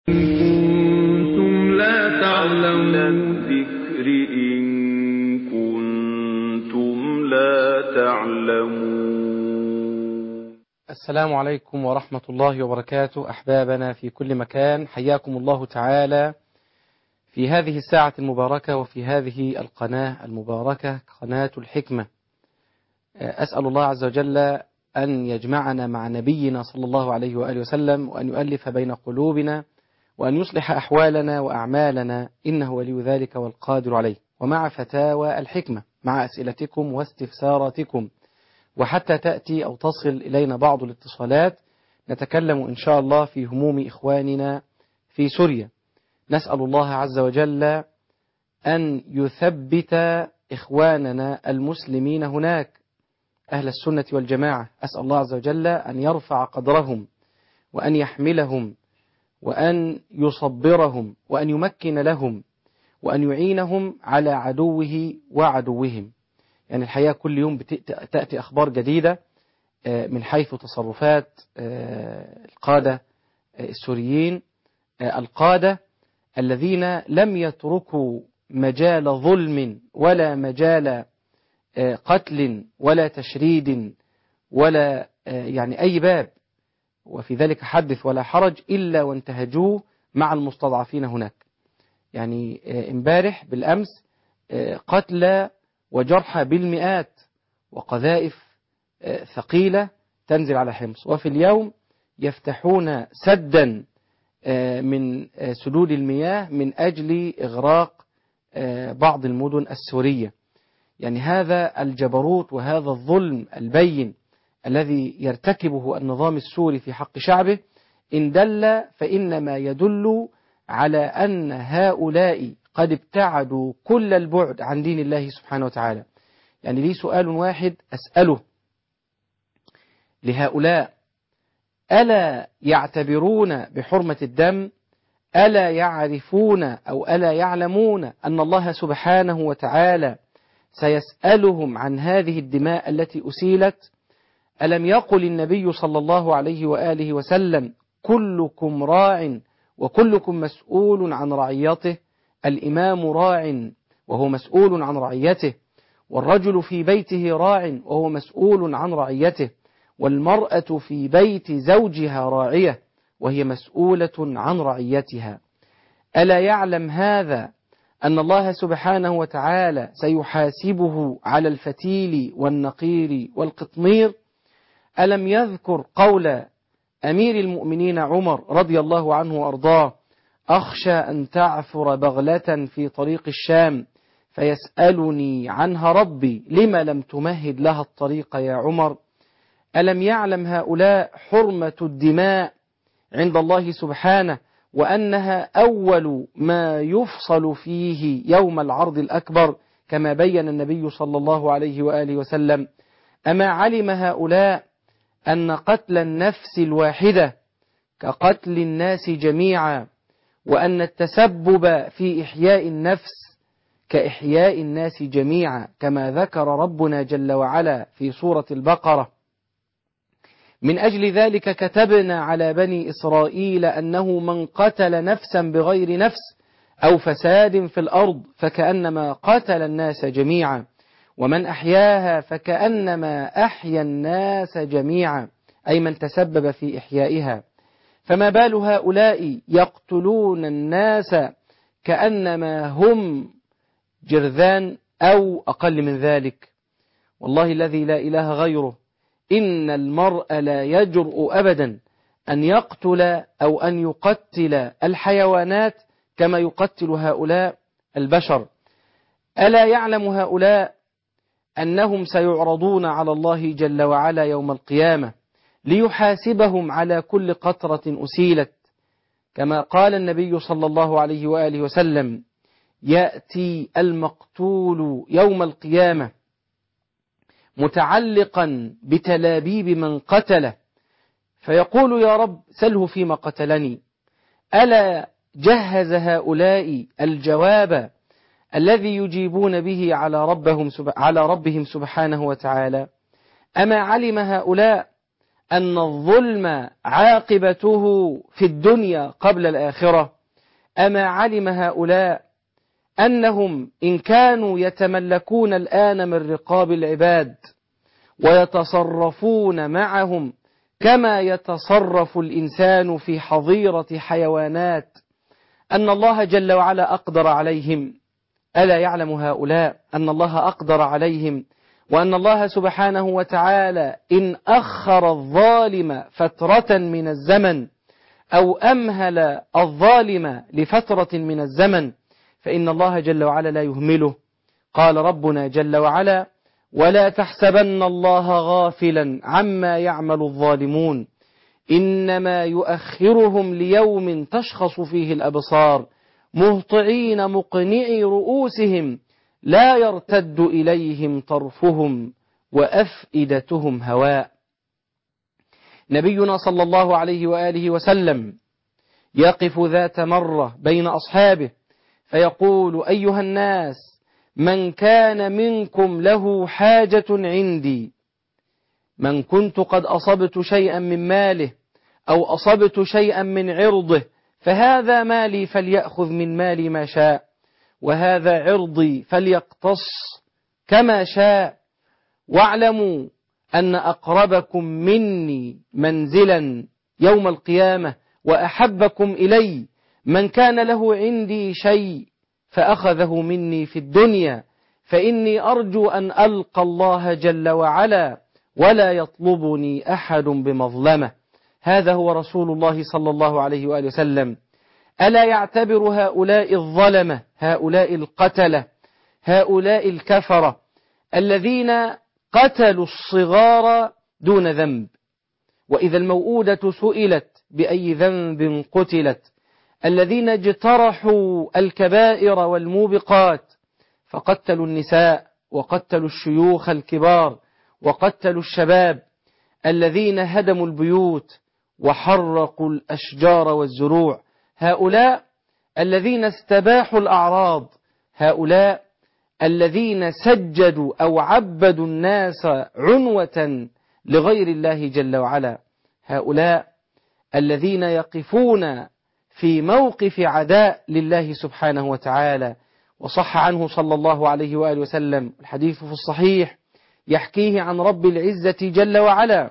كنتم لا تعلمون الذكر إن كنتم لا تعلمون السلام عليكم ورحمة الله وبركاته أحبابنا في كل مكان حياكم الله تعالى في هذه الساعة المباركة وفي هذه القناة المباركة قناة الحكمة أسأل الله عز وجل أن يجمعنا مع نبينا صلى الله عليه وآله وسلم وأن يؤلف بين قلوبنا وأن يصلح أحوالنا وأعمالنا إنه ولي ذلك والقادر عليه ومع فتاوى الحكمة مع أسئلتكم واستفساراتكم وحتى تأتي أو تصل إلينا بعض الاتصالات نتكلم إن شاء الله في هموم إخواننا في سوريا نسأل الله عز وجل أن يثبت إخواننا المسلمين هناك أهل السنة والجماعة أسأل الله عز وجل أن يرفع قدرهم وأن يحملهم وأن يصبرهم وأن يمكن لهم وأن يعينهم على عدوه وعدوهم يعني الحقيقة كل يوم تأتي أخبار جديدة من حيث تصرفات القادة السوريين القادة الذين لم يتركوا مجال ظلم ولا مجال قتل ولا تشريد ولا يعني أي باب وفي ذلك حدث ولا حرج إلا وانتهجوه مع المستضعفين هناك يعني امبارح بالأمس قتلى وجرحى بالمئات وقذائف ثقيلة تنزل على حمص وفي اليوم يفتحون سدا من سدود المياه من أجل إغراق بعض المدن السورية يعني هذا الجبروت وهذا الظلم البين الذي يرتكبه النظام السوري في حق شعبه إن دل فإنما يدل على أن هؤلاء قد ابتعدوا كل البعد عن دين الله سبحانه وتعالى يعني لي سؤال واحد أسأله لهؤلاء ألا يعتبرون بحرمة الدم ألا يعرفون أو ألا يعلمون أن الله سبحانه وتعالى سيسألهم عن هذه الدماء التي أسيلت ألم يقل النبي صلى الله عليه وآله وسلم كلكم راع وكلكم مسؤول عن رعيته الإمام راع وهو مسؤول عن رعيته والرجل في بيته راع وهو مسؤول عن رعيته والمرأة في بيت زوجها راعية وهي مسؤولة عن رعيتها ألا يعلم هذا أن الله سبحانه وتعالى سيحاسبه على الفتيل والنقير والقطمير ألم يذكر قول أمير المؤمنين عمر رضي الله عنه وأرضاه أخشى أن تعثر بغلة في طريق الشام فيسألني عنها ربي لما لم تمهد لها الطريق يا عمر ألم يعلم هؤلاء حرمة الدماء عند الله سبحانه وأنها أول ما يفصل فيه يوم العرض الأكبر كما بين النبي صلى الله عليه وآله وسلم أما علم هؤلاء أن قتل النفس الواحدة كقتل الناس جميعا وأن التسبب في إحياء النفس كإحياء الناس جميعا كما ذكر ربنا جل وعلا في سورة البقرة من أجل ذلك كتبنا على بني إسرائيل أنه من قتل نفسا بغير نفس أو فساد في الأرض فكأنما قتل الناس جميعا ومن أحياها فكأنما أحيا الناس جميعا أي من تسبب في إحيائها فما بال هؤلاء يقتلون الناس كأنما هم جرذان أو أقل من ذلك والله الذي لا إله غيره إن المرء لا يجرؤ أبدا أن يقتل أو أن يقتل الحيوانات كما يقتل هؤلاء البشر ألا يعلم هؤلاء أنهم سيعرضون على الله جل وعلا يوم القيامة ليحاسبهم على كل قطرة أسيلت كما قال النبي صلى الله عليه وآله وسلم يأتي المقتول يوم القيامة متعلقا بتلابيب من قتله فيقول يا رب سله فيما قتلني ألا جهز هؤلاء الجواب الذي يجيبون به على ربهم على ربهم سبحانه وتعالى أما علم هؤلاء أن الظلم عاقبته في الدنيا قبل الآخرة أما علم هؤلاء أنهم إن كانوا يتملكون الآن من رقاب العباد ويتصرفون معهم كما يتصرف الإنسان في حظيرة حيوانات أن الله جل وعلا أقدر عليهم ألا يعلم هؤلاء أن الله أقدر عليهم وأن الله سبحانه وتعالى إن أخر الظالم فترة من الزمن أو أمهل الظالم لفترة من الزمن فإن الله جل وعلا لا يهمله قال ربنا جل وعلا ولا تحسبن الله غافلا عما يعمل الظالمون إنما يؤخرهم ليوم تشخص فيه الأبصار مهطعين مقنعي رؤوسهم لا يرتد إليهم طرفهم وأفئدتهم هواء نبينا صلى الله عليه وآله وسلم يقف ذات مرة بين أصحابه فيقول أيها الناس من كان منكم له حاجة عندي من كنت قد أصبت شيئا من ماله أو أصبت شيئا من عرضه فهذا مالي فليأخذ من مالي ما شاء وهذا عرضي فليقتص كما شاء واعلموا أن أقربكم مني منزلا يوم القيامة وأحبكم إلي من كان له عندي شيء فأخذه مني في الدنيا فإني أرجو أن ألقى الله جل وعلا ولا يطلبني أحد بمظلمة هذا هو رسول الله صلى الله عليه وآله وسلم ألا يعتبر هؤلاء الظلمة هؤلاء القتلة هؤلاء الكفرة الذين قتلوا الصغار دون ذنب وإذا الموؤودة سئلت بأي ذنب قتلت الذين اجترحوا الكبائر والموبقات فقتلوا النساء وقتلوا الشيوخ الكبار وقتلوا الشباب الذين هدموا البيوت وحرقوا الأشجار والزروع هؤلاء الذين استباحوا الأعراض هؤلاء الذين سجدوا أو عبدوا الناس عنوة لغير الله جل وعلا هؤلاء الذين يقفون في موقف عداء لله سبحانه وتعالى وصح عنه صلى الله عليه وآله وسلم الحديث في الصحيح يحكيه عن رب العزة جل وعلا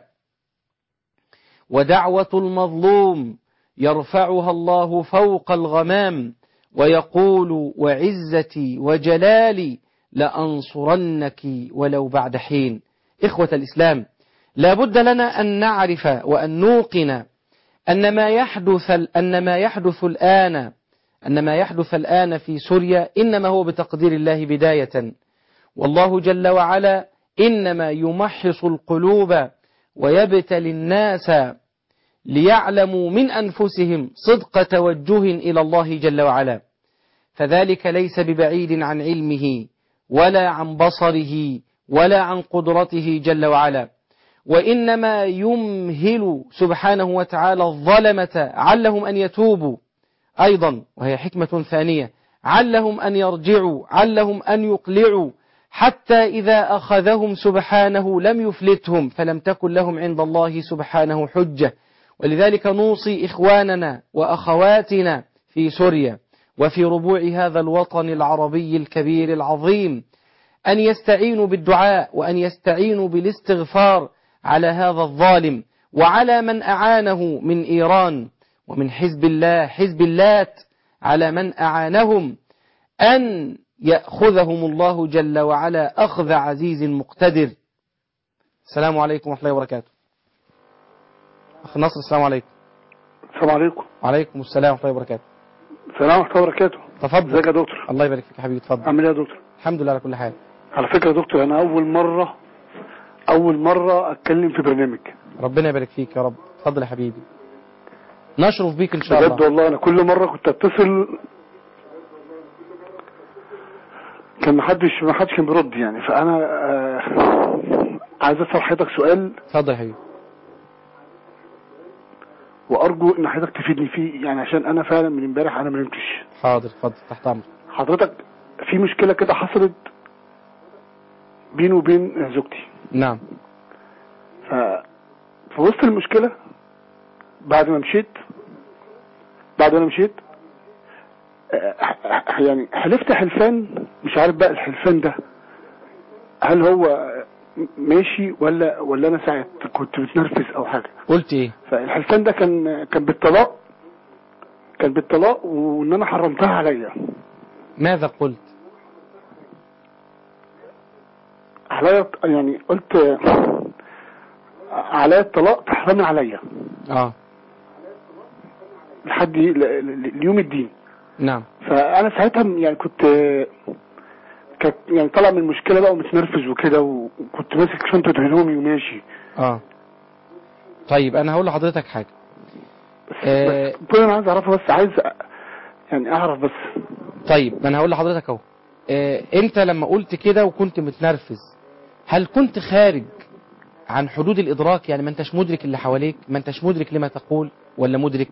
ودعوة المظلوم يرفعها الله فوق الغمام ويقول وعزتي وجلالي لأنصرنك ولو بعد حين إخوة الإسلام لا بد لنا أن نعرف وأن نوقن أن ما يحدث أن ما يحدث الآن أن ما يحدث الآن في سوريا إنما هو بتقدير الله بداية والله جل وعلا إنما يمحص القلوب ويبتلي الناس ليعلموا من أنفسهم صدق توجه إلى الله جل وعلا فذلك ليس ببعيد عن علمه ولا عن بصره ولا عن قدرته جل وعلا وإنما يمهل سبحانه وتعالى الظلمة علهم أن يتوبوا أيضا وهي حكمة ثانية علهم أن يرجعوا علهم أن يقلعوا حتى إذا أخذهم سبحانه لم يفلتهم فلم تكن لهم عند الله سبحانه حجة ولذلك نوصي إخواننا وأخواتنا في سوريا وفي ربوع هذا الوطن العربي الكبير العظيم أن يستعينوا بالدعاء وأن يستعينوا بالاستغفار على هذا الظالم وعلى من أعانه من إيران ومن حزب الله حزب اللات على من أعانهم أن يأخذهم الله جل وعلا أخذ عزيز مقتدر السلام عليكم ورحمة الله وبركاته أخ نصر السلام عليكم السلام عليكم وعليكم السلام ورحمة الله وبركاته السلام ورحمة الله وبركاته تفضل ازيك يا دكتور الله يبارك فيك يا حبيبي اتفضل عامل ايه يا دكتور الحمد لله على كل حال على فكرة يا دكتور انا اول مرة اول مرة اتكلم في برنامج ربنا يبارك فيك يا رب اتفضل يا حبيبي نشرف بيك ان شاء بجد الله والله انا كل مرة كنت اتصل كان محدش محدش كان بيرد يعني فانا آه عايز اسال حضرتك سؤال اتفضل يا حبيبي وارجو ان حضرتك تفيدني فيه يعني عشان انا فعلا من امبارح انا ما نمتش حاضر اتفضل تحت امرك حضرتك في مشكلة كده حصلت بيني وبين زوجتي نعم ف في وسط المشكلة بعد ما مشيت بعد ما مشيت آه، ح- يعني حلفت حلفان مش عارف بقى الحلفان ده هل هو ماشي ولا ولا انا ساعة كنت متنرفز او حاجة قلت ايه فالحلفان ده كان كان بالطلاق كان بالطلاق وان انا حرمتها عليا ماذا قلت عليا يعني قلت عليا الطلاق تحرمي عليا اه لحد ل- ل- ليوم الدين نعم فانا ساعتها يعني كنت كنت يعني طالع من المشكله بقى ومتنرفز وكده وكنت ماسك شنطه هدومي وماشي اه طيب انا هقول لحضرتك حاجة بس, آه. بس كل انا عايز اعرفه بس عايز أ- يعني اعرف بس طيب ما انا هقول لحضرتك اهو آه، انت لما قلت كده وكنت متنرفز هل كنت خارج عن حدود الادراك يعني ما انتش مدرك اللي حواليك ما انتش مدرك لما تقول ولا مدرك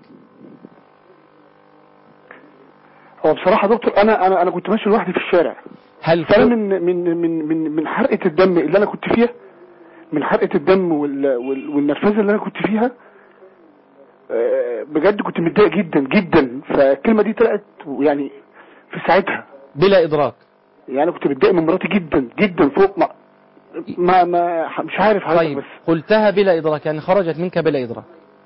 هو بصراحه يا دكتور انا انا انا كنت ماشي لوحدي في الشارع هل فانا كنت من من من من من حرقه الدم اللي انا كنت فيها من حرقه الدم وال وال والنرفزه اللي انا كنت فيها آه، بجد كنت متضايق جدا جدا فالكلمه دي طلعت يعني في ساعتها بلا ادراك يعني انا كنت متضايق من مراتي جدا جدا فوق ما ما, ما مش عارف حضرتك طيب بس قلتها بلا ادراك يعني خرجت منك بلا ادراك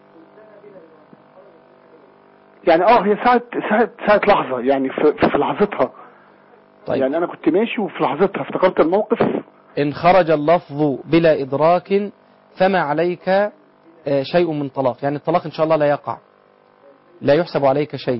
يعني اه هي ساعة ساعة ساعة لحظة يعني في, في لحظتها طيب يعني انا كنت ماشي وفي لحظتها افتكرت الموقف ان خرج اللفظ بلا ادراك فما عليك آه، شيء من طلاق يعني الطلاق ان شاء الله لا يقع لا يحسب عليك شيء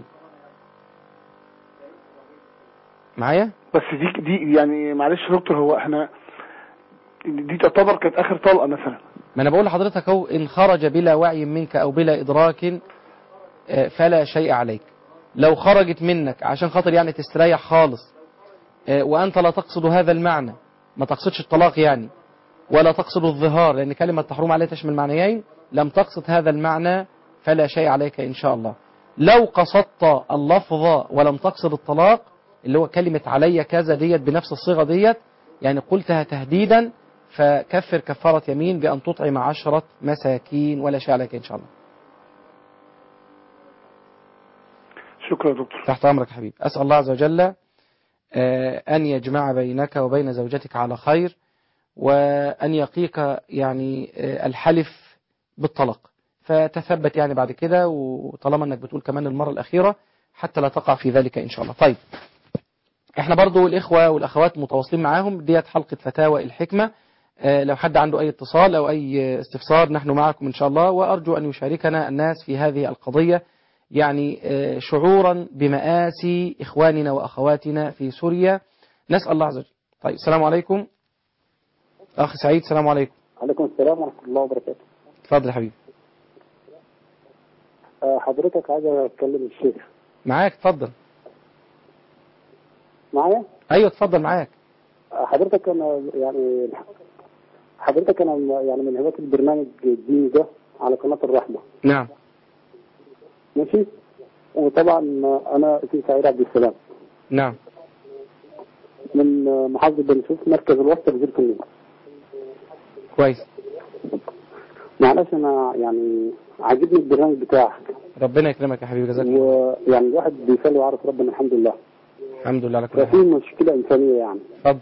معايا بس دي دي يعني معلش يا دكتور هو احنا دي تعتبر كانت اخر طلقة مثلا ما انا بقول لحضرتك اهو ان خرج بلا وعي منك او بلا ادراك آه، فلا شيء عليك لو خرجت منك عشان خاطر يعني تستريح خالص آه، وانت لا تقصد هذا المعنى ما تقصدش الطلاق يعني ولا تقصد الظهار لان كلمة تحرم عليه تشمل معنيين لم تقصد هذا المعنى فلا شيء عليك ان شاء الله لو قصدت اللفظ ولم تقصد الطلاق اللي هو كلمة علي كذا ديت بنفس الصيغة ديت يعني قلتها تهديدا فكفر كفارة يمين بأن تطعم عشرة مساكين ولا شيء عليك إن شاء الله شكرا يا دكتور تحت أمرك يا حبيبي أسأل الله عز وجل آه، أن يجمع بينك وبين زوجتك على خير وأن يقيك يعني آه، الحلف بالطلاق فتثبت يعني بعد كده وطالما أنك بتقول كمان المرة الأخيرة حتى لا تقع في ذلك إن شاء الله طيب احنا برضو الإخوة والأخوات متواصلين معاهم ديت حلقة فتاوى الحكمة آه، لو حد عنده أي اتصال أو أي استفسار نحن معكم إن شاء الله وأرجو أن يشاركنا الناس في هذه القضية يعني آه، شعورا بمآسي إخواننا وأخواتنا في سوريا نسأل الله عز وجل طيب السلام عليكم أخ سعيد السلام عليكم عليكم السلام ورحمة الله وبركاته اتفضل يا حبيبي آه، حضرتك عايز أتكلم الشيخ معاك اتفضل معايا أيوه اتفضل معاك آه، حضرتك أنا يعني حضرتك أنا يعني من هواة البرنامج الديني ده على قناة الرحمة نعم ماشي وطبعا أنا اسمي سعيد عبد السلام نعم من آه، محافظة بني سويف مركز الوسط جزيرة النور كويس معلش أنا يعني عاجبني البرنامج بتاعك ربنا يكرمك يا حبيبي جزاك الله ويعني الواحد بيصلي ويعرف ربنا الحمد لله الحمد لله على كل ففي حال مشكلة إنسانية يعني اتفضل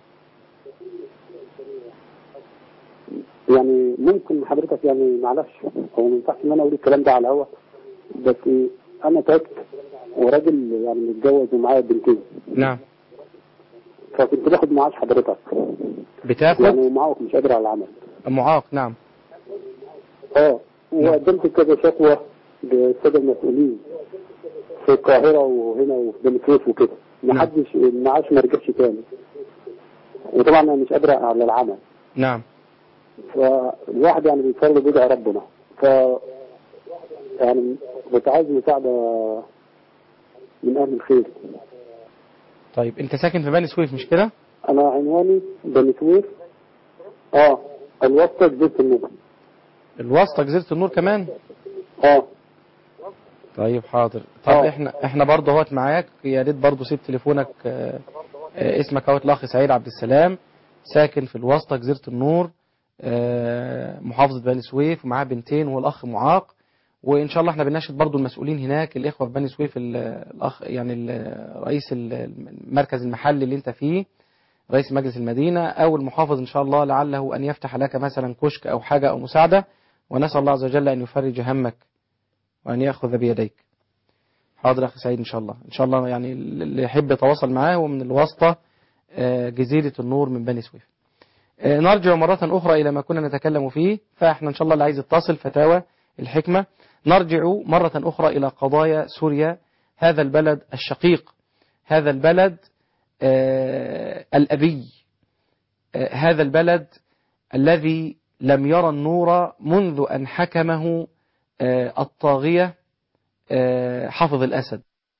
يعني ممكن حضرتك يعني معلش هو ما ينفعش ان انا اقول الكلام ده على الهوا بس انا تعبت وراجل يعني متجوز ومعايا بنتين نعم فكنت باخد معاش حضرتك يعني بتاخد ومعاق مش قادر على العمل معاق نعم اه وقدمت كذا شكوى للساده المسؤولين في القاهره وهنا وفي بني سويف وكده نعم. ما حدش المعاش ما رجعش تاني وطبعا انا مش قادر على العمل نعم فالواحد يعني بيصلي بيدعي ربنا ف يعني كنت عايز مساعدة من أهل الخير طيب انت ساكن في بني سويف مش كده أنا عنواني بني سويف اه الوسطى جزيرة النور الواسطة جزيرة النور كمان اه طيب حاضر طب آه. احنا احنا برضه اهوت معاك يا ريت برضه سيب تليفونك آه، آه، اسمك اهوت الاخ سعيد عبد السلام ساكن في الواسطة جزيرة النور آه، محافظة بني سويف ومعاه بنتين وهو الأخ معاق وإن شاء الله احنا بنناشد برضو المسؤولين هناك الإخوة في بني سويف ال- الأخ يعني ال- رئيس ال- المركز المحلي اللي أنت فيه رئيس مجلس المدينة أو المحافظ إن شاء الله لعله أن يفتح لك مثلا كشك أو حاجة أو مساعدة ونسأل الله عز وجل أن يفرج همك وأن يأخذ بيديك حاضر يا أخي سعيد إن شاء الله إن شاء الله يعني اللي يحب يتواصل معاه هو من الواسطة آه، جزيرة النور من بني سويف آه، نرجع مرة أخرى إلى ما كنا نتكلم فيه فإحنا إن شاء الله اللي عايز يتصل فتاوى الحكمة نرجع مرة أخرى إلى قضايا سوريا هذا البلد الشقيق هذا البلد آه، الأبي آه، هذا البلد الذي لم يرى النور منذ أن حكمه آه، الطاغية آه، حافظ الأسد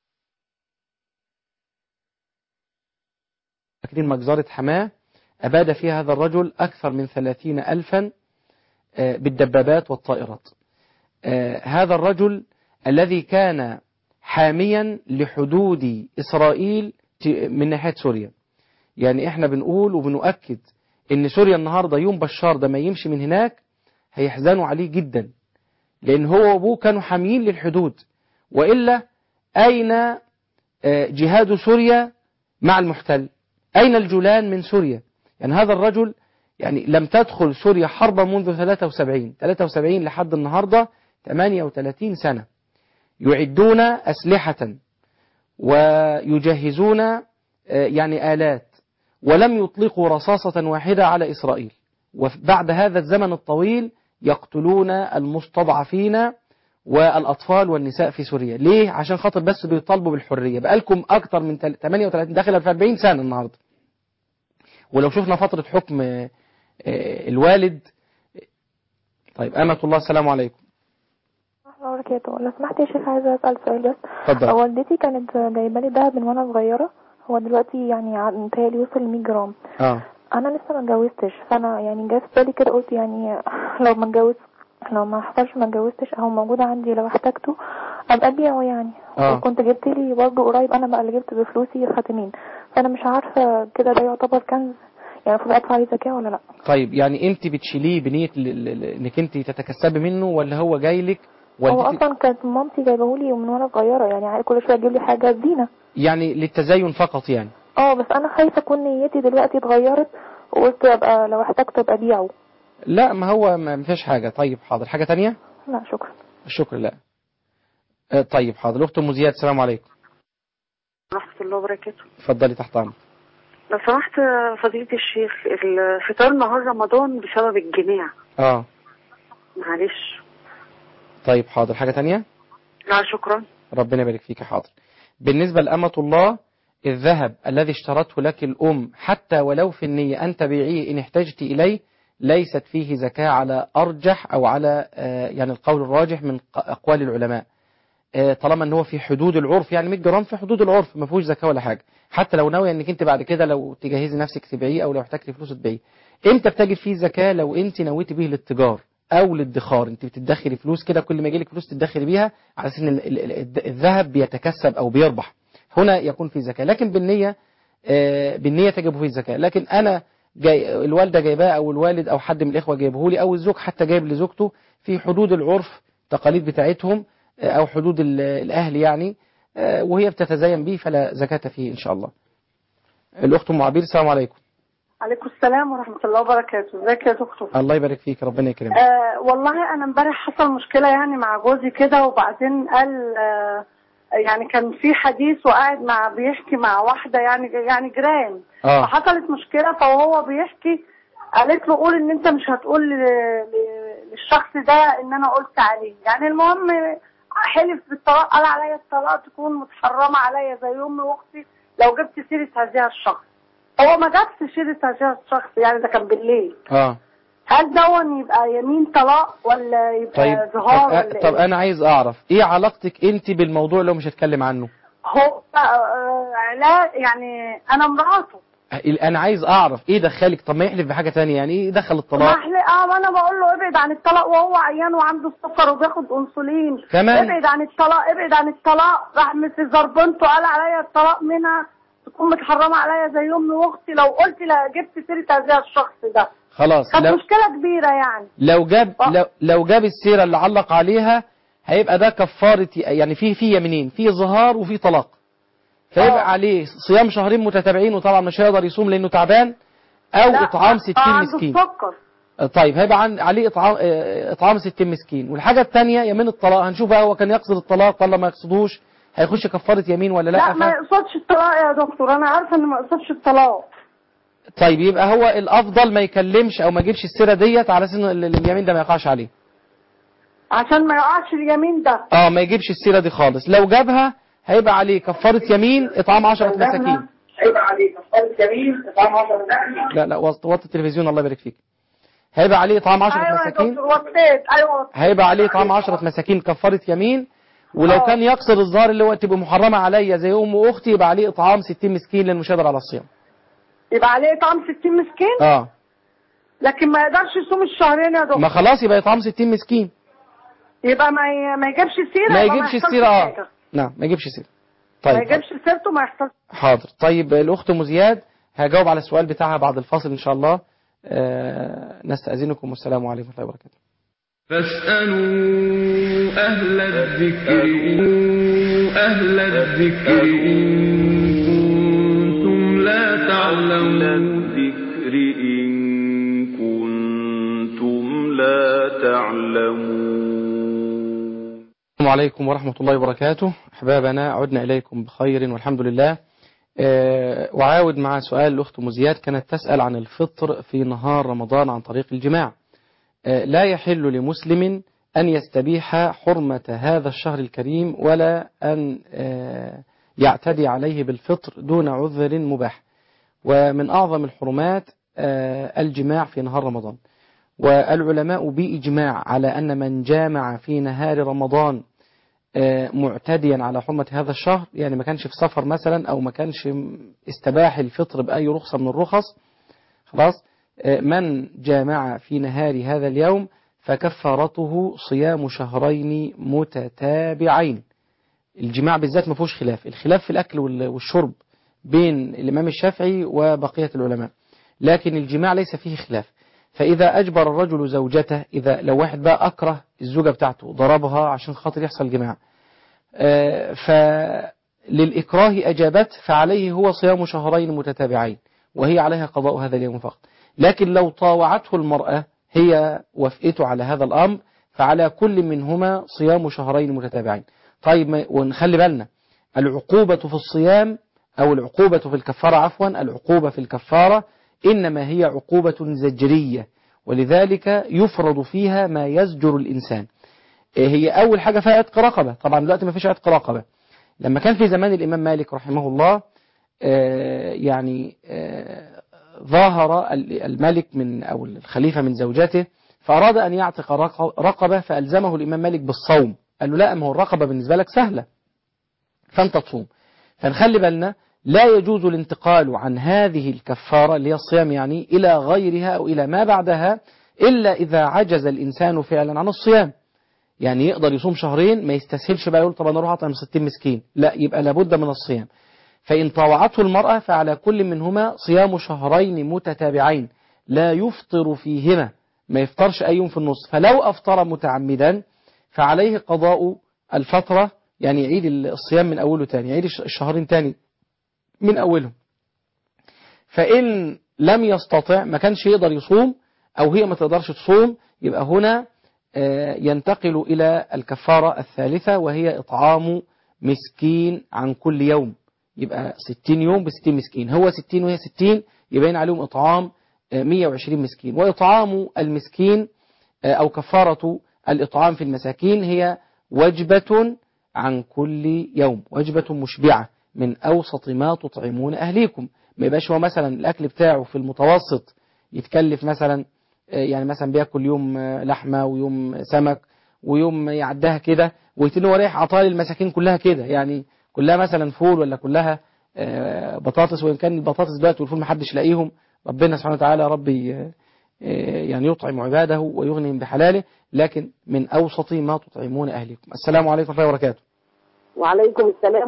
فاكرين مجزرة حماه أباد فيها هذا الرجل أكثر من ثلاثين ألفا آه، بالدبابات والطائرات آه، هذا الرجل الذي كان حاميا لحدود إسرائيل ت- من ناحية سوريا يعني احنا بنقول وبنؤكد ان سوريا النهاردة يوم بشار ده ما يمشي من هناك هيحزنوا عليه جدا لان هو وابوه كانوا حاميين للحدود وإلا أين آه، جهاد سوريا مع المحتل أين الجولان من سوريا يعني هذا الرجل يعني لم تدخل سوريا حربا منذ 73 73 لحد النهاردة 38 سنة يعدون أسلحة ويجهزون آه، يعني آلات ولم يطلقوا رصاصة واحدة على إسرائيل وبعد هذا الزمن الطويل يقتلون المستضعفين والأطفال والنساء في سوريا ليه؟ عشان خاطر بس بيطالبوا بالحرية بقالكم أكتر من تل- 38 داخل في 40 سنة النهاردة ولو شفنا فترة حكم آه، آه، الوالد طيب أمة الله السلام عليكم ورحمة الله وبركاته لو سمحت يا شيخ عايزة أسأل سؤال بس اتفضل والدتي كانت جايبة لي دهب من وأنا صغيرة هو دلوقتي يعني ع- متهيألي وصل ل 100 جرام اه أنا لسه ما اتجوزتش فأنا يعني جه في بالي كده قلت يعني لو ما اتجوز لو ما حصلش ما اتجوزتش أهو موجود عندي لو احتجته أبقى أبيعه يعني اه وكنت جبت لي برضه قريب أنا بقى اللي جبت بفلوسي خاتمين فأنا مش عارفة كده ده يعتبر كنز يعني المفروض أدفع عليه زكاة ولا لأ طيب يعني انت بتشيليه بنية ل- ل- ل- انك انت تتكسبي منه ولا هو جاي لك هو والدتك أصلا كانت مامتي جايبهولي من وأنا صغيرة يعني عادي كل شوية تجيب لي حاجة زينة يعني للتزين فقط يعني اه بس انا خايفه اكون نيتي دلوقتي اتغيرت وقلت ابقى لو احتجت ابقى ابيعه لا ما هو ما فيش حاجة طيب حاضر حاجة تانية لا شكرا الشكر لا آه، طيب حاضر اخت ام زياد السلام عليكم ورحمة الله وبركاته اتفضلي تحت امرك لو سمحت فضيلة الشيخ الفطار نهار رمضان بسبب الجماع اه معلش طيب حاضر حاجة تانية لا شكرا ربنا يبارك فيك حاضر بالنسبة لأمة الله الذهب الذي اشترته لك الأم حتى ولو في النية أن تبيعيه إن احتجت إليه ليست فيه زكاة على أرجح أو على آه، يعني القول الراجح من ق- أقوال العلماء آه، طالما ان هو في حدود العرف يعني 100 جرام في حدود العرف ما فيهوش زكاه ولا حاجه حتى لو ناوي انك انت بعد كده لو تجهزي نفسك تبيعيه او لو احتاجتي فلوس تبيعيه امتى بتجد فيه زكاه لو انت نويتي به للتجار او للادخار انت بتدخري فلوس كده كل ما يجيلك فلوس تدخري بيها على اساس ان ال- ال- ال- الذهب بيتكسب او بيربح هنا يكون فيه زكاه لكن بالنيه آه، بالنيه تجب فيه الزكاه لكن انا جاي الوالده جايباه او الوالد او حد من الاخوه جايبه لي او الزوج حتى جايب لزوجته في حدود العرف التقاليد بتاعتهم آه، او حدود ال- الاهل يعني آه، وهي بتتزين به فلا زكاه فيه ان شاء الله الاخت ام عبير السلام عليكم عليكم السلام ورحمة الله وبركاته ازيك يا دكتور الله يبارك فيك ربنا يكرمك آه والله انا امبارح حصل مشكلة يعني مع جوزي كده وبعدين قال آه يعني كان في حديث وقاعد مع بيحكي مع واحدة يعني يعني جيران اه فحصلت مشكلة فهو بيحكي قالت له قول ان انت مش هتقول ل- ل- للشخص ده ان انا قلت عليه يعني المهم حلف بالطلاق قال عليا الطلاق تكون متحرمة عليا زي امي واختي لو جبت سيرة هذا الشخص هو ما جابش سيرة هذا الشخص يعني ده كان بالليل اه هل دون يبقى يمين طلاق ولا يبقى طيب ظهار طب, ولا طب ايه؟ انا عايز اعرف ايه علاقتك انت بالموضوع اللي هو مش هتكلم عنه هو آه، لا يعني انا مراته انا عايز اعرف ايه دخلك طب ما يحلف بحاجه تانية يعني ايه دخل الطلاق محل اه ما انا بقول له ابعد عن الطلاق وهو عيان وعنده السكر وبياخد انسولين كمان؟ ابعد عن الطلاق ابعد عن الطلاق راح مثل زربنته قال عليا الطلاق منها تكون متحرمه عليا زي امي واختي لو قلت لا جبت سيره هذا الشخص ده خلاص كانت لو مشكله كبيره يعني لو جاب آه. لو, لو جاب السيرة اللي علق عليها هيبقى ده كفارة يعني في في يمينين في ظهار وفي طلاق فيبقى آه. عليه صيام شهرين متتابعين وطبعا مش هيقدر يصوم لانه تعبان او لا، اطعام آه، 60 عنده مسكين السكر طيب هيبقى عن عليه اطعام آه، اطعام 60 مسكين والحاجه الثانيه يمين الطلاق هنشوف بقى هو كان يقصد الطلاق ولا ما يقصدوش هيخش كفاره يمين ولا لا, لا ما ف... يقصدش الطلاق يا دكتور انا عارفه انه ما يقصدش الطلاق طيب يبقى هو الافضل ما يكلمش او ما يجيبش السيره ديت على اساس ان ال- اليمين ده ما يقعش عليه عشان ما يقعش اليمين ده اه ما يجيبش السيره دي خالص لو جابها هيبقى عليه كفاره يمين اطعام 10 مساكين هيبقى عليه كفاره يمين اطعام 10 مساكين لا لا وط- وطي التلفزيون الله يبارك فيك هيبقى عليه اطعام 10 ايوه يا مساكين دكتور وطيت ايوه وطيت. هيبقى عليه طعام 10 مساكين كفارة يمين ولو آه. كان يقصد الظاهر اللي هو تبقى محرمة عليا زي أم وأختي يبقى عليه إطعام 60 مسكين لأنه مش قادر على الصيام يبقى عليه طعم 60 مسكين اه لكن ما يقدرش يصوم الشهرين يا دكتور ما خلاص يبقى إطعام 60 مسكين يبقى ما ي... ما يجيبش سيره ما يبقى يجيبش يحصلش السيرة اه حاجة. نعم ما يجيبش سيرة ما طيب يجيبش سيرته ما يحصلش حاضر طيب الأخت أم زياد هجاوب على السؤال بتاعها بعد الفاصل إن شاء الله آه نستأذنكم والسلام عليكم ورحمة الله وبركاته فاسألوا أهل الذكر إن أهل الذكر إن كنتم لا تعلمون الذكر إن كنتم لا تعلمون السلام عليكم ورحمة الله وبركاته أحبابنا عدنا إليكم بخير والحمد لله آه، وعاود مع سؤال الأخت مزياد كانت تسأل عن الفطر في نهار رمضان عن طريق الجماع آه، لا يحل لمسلم أن يستبيح حرمة هذا الشهر الكريم ولا أن آه، يعتدي عليه بالفطر دون عذر مباح ومن أعظم الحرمات آه، الجماع في نهار رمضان والعلماء بإجماع على أن من جامع في نهار رمضان آه، معتديا على حرمة هذا الشهر يعني ما كانش في سفر مثلا أو ما كانش استباح الفطر بأي رخصة من الرخص خلاص آه، من جامع في نهار هذا اليوم فكفارته صيام شهرين متتابعين الجماع بالذات ما فيهوش خلاف الخلاف في الأكل وال- والشرب بين الإمام الشافعي وبقية العلماء لكن الجماع ليس فيه خلاف فإذا أجبر الرجل زوجته إذا لو واحد بقى أكره الزوجة بتاعته ضربها عشان خاطر يحصل جماع آه، فللإكراه أجابت فعليه هو صيام شهرين متتابعين وهي عليها قضاء هذا اليوم فقط لكن لو طاوعته المرأة هي وافقته على هذا الأمر فعلى كل منهما صيام شهرين متتابعين طيب ما- ونخلي بالنا العقوبة في الصيام أو العقوبة في الكفارة عفوا العقوبة في الكفارة إنما هي عقوبة زجرية ولذلك يفرض فيها ما يزجر الإنسان إيه هي أول حاجة فيها عتق رقبة طبعا دلوقتي ما فيش عتق رقبة لما كان في زمان الإمام مالك رحمه الله آه، يعني آه، ظاهر ال- الملك من أو الخليفة من زوجته فأراد أن يعتق رق- رقبة فألزمه الإمام مالك بالصوم قال له لا ما هو الرقبة بالنسبة لك سهلة فأنت تصوم فنخلي بالنا لا يجوز الانتقال عن هذه الكفارة اللي هي الصيام يعني إلى غيرها أو إلى ما بعدها إلا إذا عجز الإنسان فعلا عن الصيام يعني يقدر يصوم شهرين ما يستسهلش بقى يقول طب أنا أروح أطعم 60 مسكين لا يبقى لابد من الصيام فإن طاوعته المرأة فعلى كل منهما صيام شهرين متتابعين لا يفطر فيهما ما يفطرش أي يوم في النص فلو أفطر متعمدا فعليه قضاء الفترة يعني يعيد الصيام من أوله تاني يعيد الش- الشهرين تاني من أولهم فإن لم يستطع ما كانش يقدر يصوم أو هي ما تقدرش تصوم يبقى هنا آه، ينتقل إلى الكفارة الثالثة وهي إطعام مسكين عن كل يوم يبقى 60 يوم ب 60 مسكين هو 60 وهي 60 يبين عليهم إطعام آه، 120 مسكين وإطعام المسكين آه، أو كفارة الإطعام في المساكين هي وجبة عن كل يوم وجبة مشبعة من أوسط ما تطعمون أهليكم ما يبقاش هو مثلا الأكل بتاعه في المتوسط يتكلف مثلا آه، يعني مثلا بياكل يوم آه، لحمة ويوم سمك ويوم يعدها كده ويتنه هو رايح عطاء المساكين كلها كده يعني كلها مثلا فول ولا كلها آه، بطاطس وإن كان البطاطس دلوقتي والفول محدش لاقيهم ربنا سبحانه وتعالى يا ربي آه، آه، يعني يطعم عباده ويغنيهم بحلاله لكن من أوسط ما تطعمون أهلكم السلام عليكم ورحمة الله وبركاته وعليكم السلام ورحمة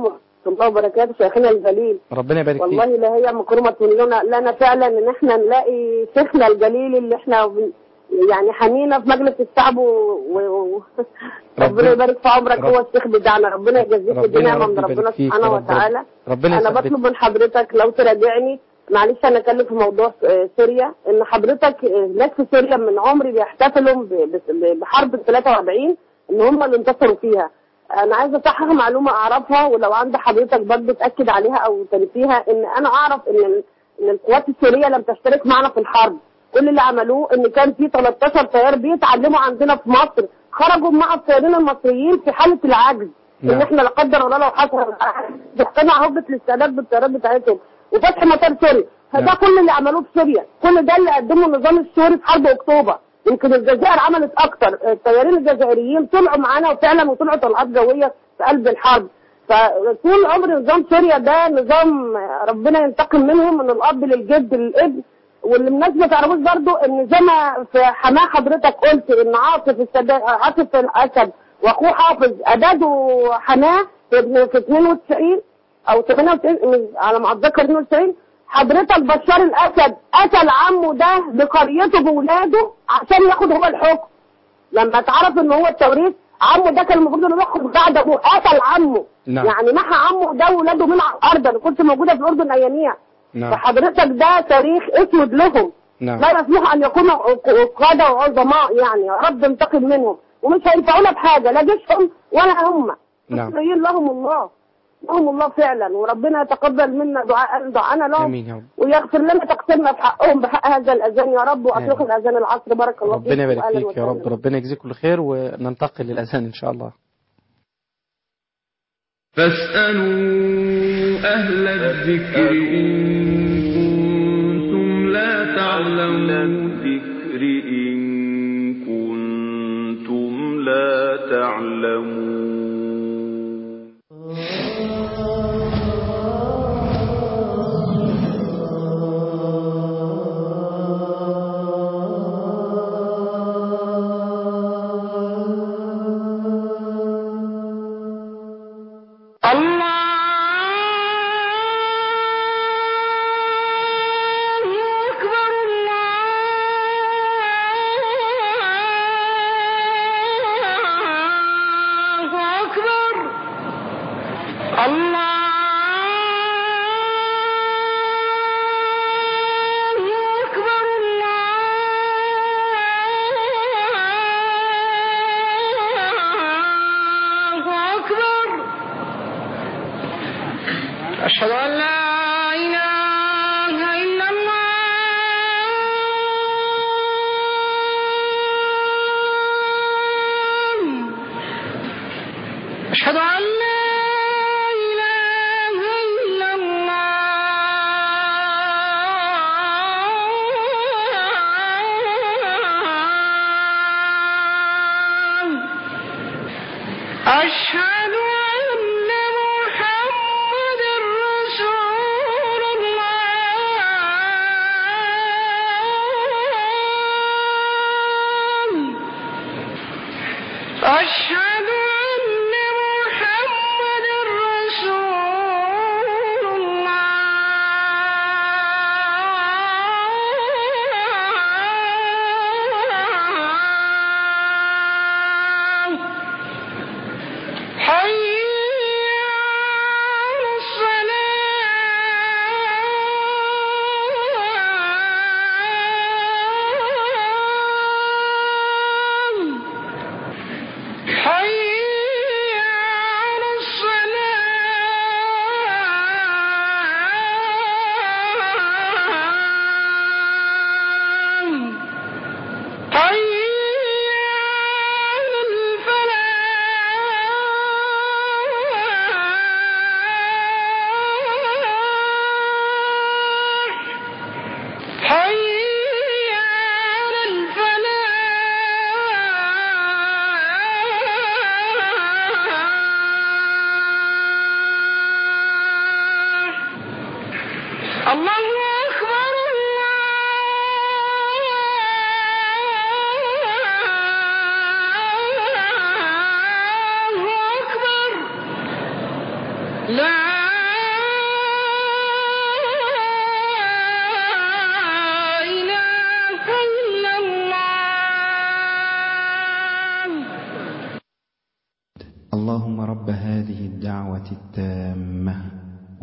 الله وبركاته شيخنا الجليل ربنا يبارك والله فيك لا هي مكرمة لنا لنا فعلا ان احنا نلاقي شيخنا الجليل اللي احنا بن- يعني حنينا في مجلس الشعب و... و... و... ربنا يبارك في عمرك رب- هو الشيخ بتاعنا ربنا يجازيك ربنا الدنيا يا من رب ربنا يبارك فيك سبحانه يا رب. وتعالى ربنا انا يثبت بطلب من حضرتك لو تراجعني معلش انا اتكلم في موضوع آه، سوريا ان حضرتك آه، ناس في سوريا من عمري بيحتفلوا ب- ب- بحرب ال 43 ان هم اللي انتصروا فيها انا عايزه اصحح معلومه اعرفها ولو عند حضرتك برضه تاكد عليها او تنفيها ان انا اعرف ان ال- ان القوات السوريه لم تشترك معنا في الحرب كل اللي عملوه ان كان في 13 طيار بيتعلموا عندنا في مصر خرجوا مع الطيارين المصريين في حاله العجز ان نعم. احنا لا قدر الله لو حصل اجتمع هبه الاستعداد بالطيارات بتاعتهم وفتح مطار سوريا فده نعم. كل اللي عملوه في سوريا كل ده اللي قدمه النظام السوري في حرب اكتوبر يمكن الجزائر عملت اكتر الطيارين الجزائريين طلعوا معانا وفعلا وطلعوا طلعات جويه في قلب الحرب فطول عمر نظام سوريا ده نظام ربنا ينتقم منهم من الاب للجد للابن واللي الناس ما تعرفوش برضو ان زي ما في حماه حضرتك قلت ان عاطف السدا... عاطف الاسد واخوه حافظ ابادوا حماه في في 92 او 98 مش- على ما اتذكر 92 حضرتك بشار الاسد قتل عمه ده بقريته بولاده عشان ياخد هو الحكم لما اتعرف ان هو التوريث عمه ده كان المفروض انه ياخد بعد ابوه قتل عمه نعم. يعني محى عمه ده ولاده من على الارض انا كنت موجوده في الاردن اياميها نعم فحضرتك ده تاريخ اسود لهم نعم لا يصلح ان يكونوا قاده وعظماء يعني يا رب انتقم منهم ومش هينفعونا بحاجه لا جيشهم ولا هم نعم مصريين لهم الله لهم الله فعلا وربنا يتقبل منا دعاء دعانا لهم امين يا رب ويغفر لنا تقصيرنا في حقهم بحق هذا الاذان يا رب واطلق آمين. الاذان العصر بارك الله فيك ربنا يبارك وأهلاً فيك يا وسهلاً. رب ربنا يجزيك كل خير وننتقل للأذان إن شاء الله فاسألوا أهل الذكر إن كنتم لا تعلمون الذكر إن كنتم لا تعلمون أشهد أن لا إله إلا الله أشهد أن لا إله إلا الله أشهد أن محمد رسول الله أشهد أن محمد رسول الله حي على الصلاة حي على الصلاة حي على الفلاح حي على الفلاح الله أكبر الله أكبر لا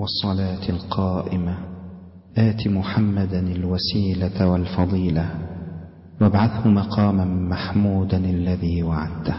والصلاة القائمة آت محمدا الوسيلة والفضيلة وابعثه مقاما محمودا الذي وعدته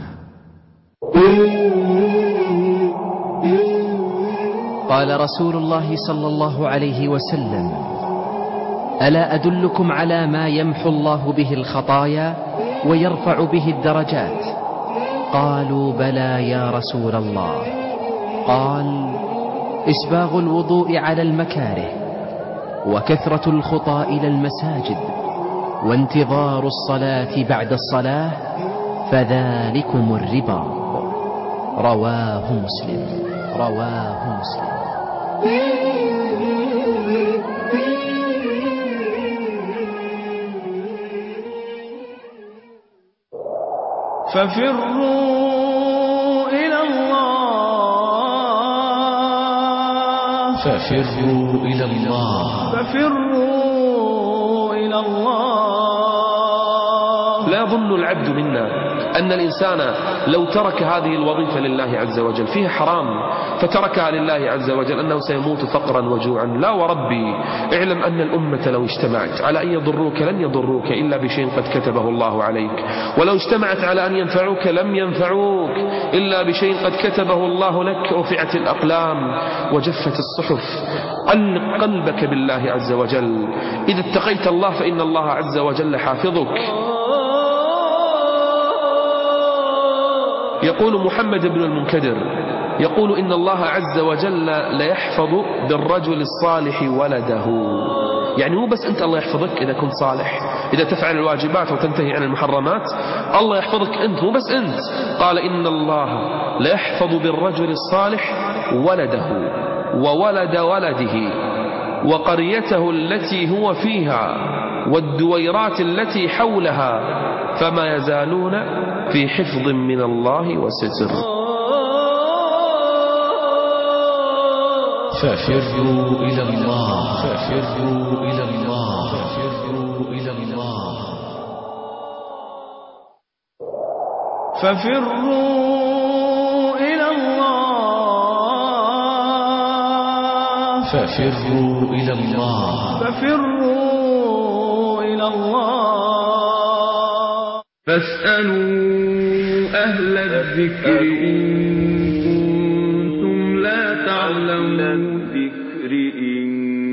قال رسول الله صلى الله عليه وسلم ألا أدلكم على ما يمحو الله به الخطايا ويرفع به الدرجات قالوا بلى يا رسول الله قال إسباغ الوضوء على المكاره وكثرة الخطى إلى المساجد وانتظار الصلاة بعد الصلاة فذلكم الرباط رواه مسلم رواه مسلم ففروا إلى الله ففروا إلى الله ففروا إلى الله لا يظن العبد منا أن الإنسان لو ترك هذه الوظيفة لله عز وجل فيها حرام فتركها لله عز وجل أنه سيموت فقرا وجوعا لا وربي اعلم أن الأمة لو اجتمعت على أن يضروك لن يضروك إلا بشيء قد كتبه الله عليك ولو اجتمعت على أن ينفعوك لم ينفعوك إلا بشيء قد كتبه الله لك رفعت الأقلام وجفت الصحف علق قلبك بالله عز وجل إذا اتقيت الله فإن الله عز وجل حافظك يقول محمد بن المنكدر يقول إن الله عز وجل ليحفظ بالرجل الصالح ولده يعني مو بس أنت الله يحفظك إذا كنت صالح إذا تفعل الواجبات وتنتهي عن المحرمات الله يحفظك أنت مو بس أنت قال إن الله ليحفظ بالرجل الصالح ولده وولد ولده وقريته التي هو فيها والدويرات التي حولها فما يزالون في حفظ من الله وستر ففروا إلى الله ففروا إلى الله ففروا إلى الله ففروا إلى الله ففروا إلى الله ففروا إلى الله فاسألوا أهل الذكر إن كنتم لا تعلمون الذكر إن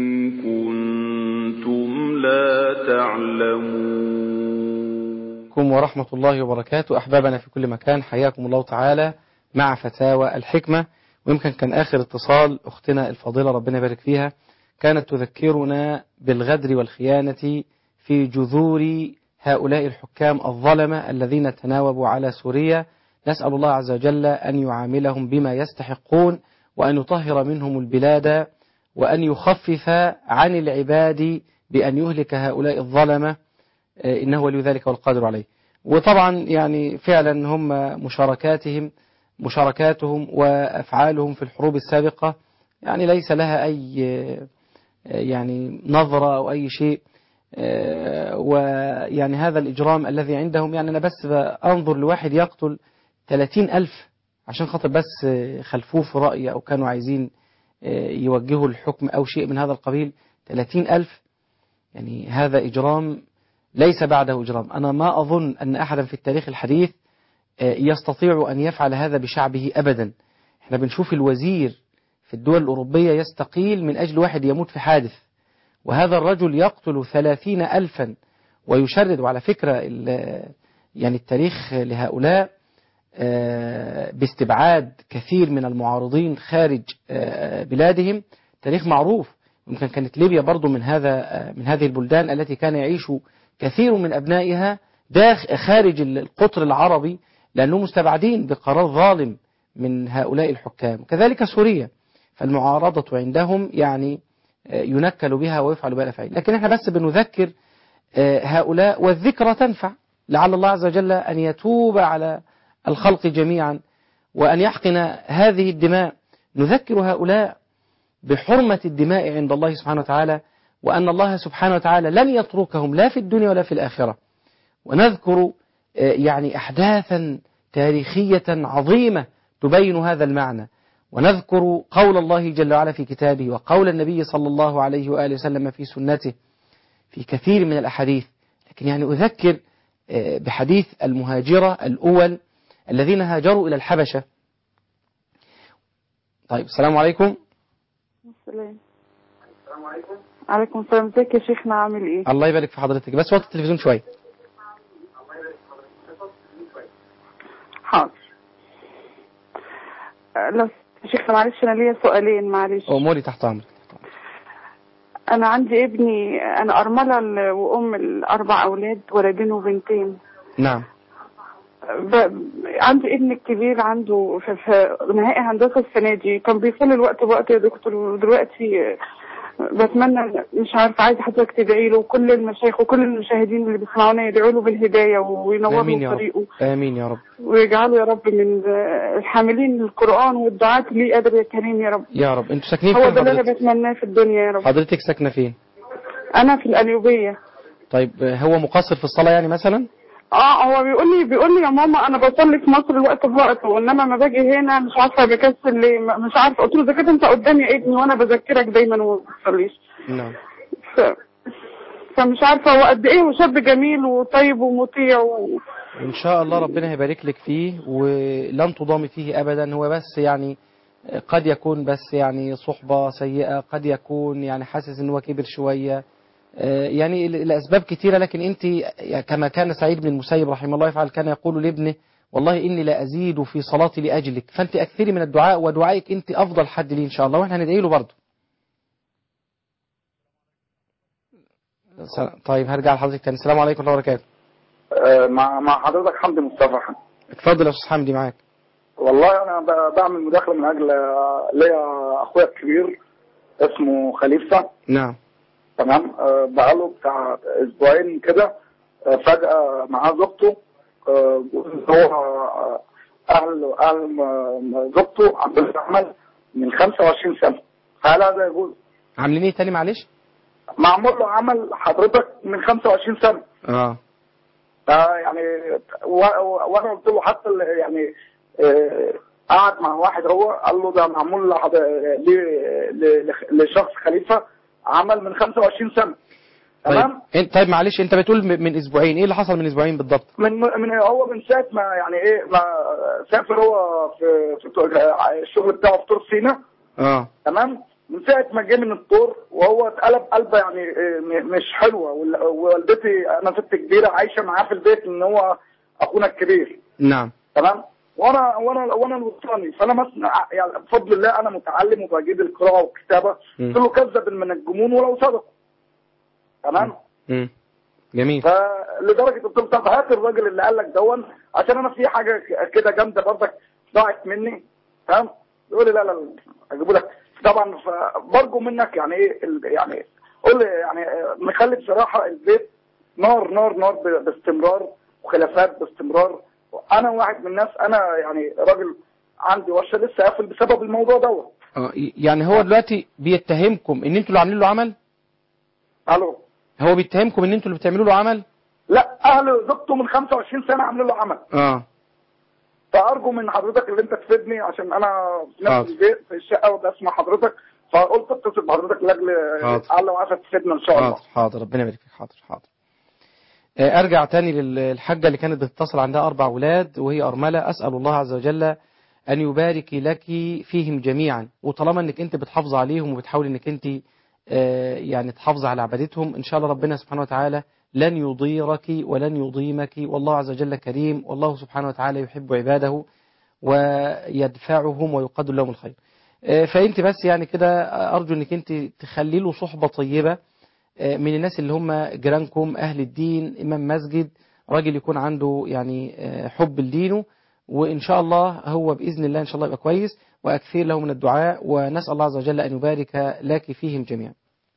كنتم لا تعلمون عليكم ورحمة الله وبركاته أحبابنا في كل مكان حياكم الله تعالى مع فتاوى الحكمة ويمكن كان آخر اتصال أختنا الفاضلة ربنا يبارك فيها كانت تذكرنا بالغدر والخيانة في جذور هؤلاء الحكام الظلمة الذين تناوبوا على سوريا نسأل الله عز وجل أن يعاملهم بما يستحقون وأن يطهر منهم البلاد وأن يخفف عن العباد بأن يهلك هؤلاء الظلمة إنه ولي ذلك والقادر عليه وطبعا يعني فعلا هم مشاركاتهم مشاركاتهم وأفعالهم في الحروب السابقة يعني ليس لها أي يعني نظرة أو أي شيء ويعني هذا الإجرام الذي عندهم يعني أنا بس أنظر لواحد يقتل 30 ألف عشان خاطر بس خلفوه في رأي أو كانوا عايزين يوجهوا الحكم أو شيء من هذا القبيل 30 ألف يعني هذا إجرام ليس بعده إجرام أنا ما أظن أن أحدا في التاريخ الحديث يستطيع أن يفعل هذا بشعبه أبدا احنا بنشوف الوزير في الدول الأوروبية يستقيل من أجل واحد يموت في حادث وهذا الرجل يقتل ثلاثين ألفا ويشرد وعلى فكرة يعني التاريخ لهؤلاء باستبعاد كثير من المعارضين خارج بلادهم تاريخ معروف يمكن كانت ليبيا برضو من هذا من هذه البلدان التي كان يعيش كثير من أبنائها داخل خارج القطر العربي لأنهم مستبعدين بقرار ظالم من هؤلاء الحكام كذلك سوريا فالمعارضة عندهم يعني ينكل بها ويفعل بها الأفعال لكن احنا بس بنذكر هؤلاء والذكرى تنفع لعل الله عز وجل أن يتوب على الخلق جميعا وأن يحقن هذه الدماء نذكر هؤلاء بحرمة الدماء عند الله سبحانه وتعالى وأن الله سبحانه وتعالى لن يتركهم لا في الدنيا ولا في الآخرة ونذكر يعني أحداثا تاريخية عظيمة تبين هذا المعنى ونذكر قول الله جل وعلا في كتابه وقول النبي صلى الله عليه وآله وسلم في سنته في كثير من الأحاديث لكن يعني أذكر آه، بحديث المهاجرة الأول الذين هاجروا إلى الحبشة طيب السلام عليكم السلام عليكم السلام ازيك يا شيخنا عامل ايه الله يبارك في حضرتك بس وقت التلفزيون شوية حاضر أه، لو يا شيخنا معلش انا ليا سؤالين معلش أموري تحت أمرك انا عندي ابني انا ارمله ل- وام الاربع اولاد ولدين وبنتين نعم ب... عندي ابني الكبير عنده في, في نهائي هندسه السنه دي كان بيصلي الوقت بوقت يا دكتور ودلوقتي بتمنى مش عارفه عايزه حضرتك تدعي له وكل المشايخ وكل المشاهدين اللي بيسمعونا يدعوا له بالهدايه وينوروا آمين يا طريقه رب آمين يا رب ويجعله يا رب من الحاملين للقرآن والدعاة ليه قدر يا كريم يا رب يا رب أنتوا ساكنين هو فين ده اللي انا حضرتك بتمناه في الدنيا يا رب حضرتك ساكنة فين انا في القليوبية طيب آه، هو مقصر في الصلاة يعني مثلا اه هو بيقول لي بيقول لي يا ماما انا بصلي في مصر الوقت بوقته انما ما باجي هنا مش عارفه بكسل ليه م- مش عارفه قلت له اذا كنت انت قدامي يا ابني وانا بذكرك دايما وما بتصليش نعم ف... فمش عارفه هو قد ايه هو شاب جميل وطيب ومطيع و... إن شاء الله ربنا هيبارك لك فيه ولن تضامي فيه أبدا هو بس يعني قد يكون بس يعني صحبة سيئة قد يكون يعني حاسس إن هو كبر شوية آه، يعني ال- الأسباب كتيرة لكن أنت كما كان سعيد بن المسيب رحمه الله يفعل كان يقول لابنه والله إني لا أزيد في صلاتي لأجلك فأنت أكثري من الدعاء ودعائك أنت أفضل حد لي إن شاء الله وإحنا هندعي له برضه س- طيب هرجع لحضرتك تاني السلام عليكم ورحمة الله وبركاته آه، مع مع حضرتك حمدي مصطفى اتفضل يا أستاذ حمدي معاك والله انا ب- بعمل مداخله من اجل آه، ليا اخويا الكبير اسمه خليفه نعم تمام آه، بقاله بتاع اسبوعين كده آه، فجاه معاه زوجته آه، هو آه، اهل اهل م- زوجته عاملين عمل من 25 سنه هل هذا يجوز؟ عاملين ايه تاني معلش معمول له عمل حضرتك من 25 سنه اه آه يعني و- و- وانا قلت له حتى ال- يعني آه، قعد مع واحد هو قال له ده معمول لحض- ل- ل- لشخص خليفه عمل من 25 سنه طيب تمام انت طيب معلش انت بتقول م- من اسبوعين ايه اللي حصل من اسبوعين بالضبط من من هو من ساعه ما يعني ايه ما سافر هو في في الشغل بتاعه في طور سينا اه تمام من ساعه ما جه من الطور وهو اتقلب قلبه يعني إيه، م- مش حلوه وال- ووالدتي انا ست كبيره عايشه معاه في البيت ان هو اخونا الكبير نعم تمام وانا وانا وانا الوسطاني فانا مثلا يعني بفضل الله انا متعلم وبجيد القراءه والكتابه مم. قلت له كذب من الجمون ولو صدق تمام امم جميل فلدرجه قلت له طب هات الراجل اللي قال لك دون عشان انا في حاجه ك- كده جامده برضك ضاعت مني تمام يقول لي لا لا لا اجيبه لك طبعا فبرجو منك يعني ايه ال- يعني قول لي يعني آه، نخلي بصراحه البيت نار نار نار ب- باستمرار وخلافات باستمرار انا واحد من الناس انا يعني راجل عندي ورشه لسه قافل بسبب الموضوع دوت اه ي- يعني هو دلوقتي بيتهمكم ان انتوا اللي عاملين له عمل الو هو بيتهمكم ان انتوا اللي بتعملوا له عمل لا اهل زوجته من 25 سنه عاملين له عمل اه فارجو من حضرتك اللي انت تفيدني عشان انا في حاضر. نفس البيت في الشقه وبسمع حضرتك فقلت اتصل بحضرتك لاجل حاضر. الله وعافية تفيدنا ان شاء الله حاضر حاضر ربنا يبارك فيك حاضر حاضر آه، ارجع تاني للحاجه اللي كانت بتتصل عندها اربع اولاد وهي ارمله اسال الله عز وجل ان يبارك لك فيهم جميعا وطالما انك انت بتحافظ عليهم وبتحاول انك انت آه، يعني تحافظ على عبادتهم ان شاء الله ربنا سبحانه وتعالى لن يضيرك ولن يضيمك والله عز وجل كريم والله سبحانه وتعالى يحب عباده ويدفعهم ويقدر لهم الخير آه، فانت بس يعني كده ارجو انك انت تخلي له صحبه طيبه آه، من الناس اللي هم جيرانكم اهل الدين امام مسجد راجل يكون عنده يعني آه، حب لدينه وان شاء الله هو باذن الله ان شاء الله يبقى كويس واكثر له من الدعاء ونسال الله عز وجل ان يبارك لك فيهم جميعا.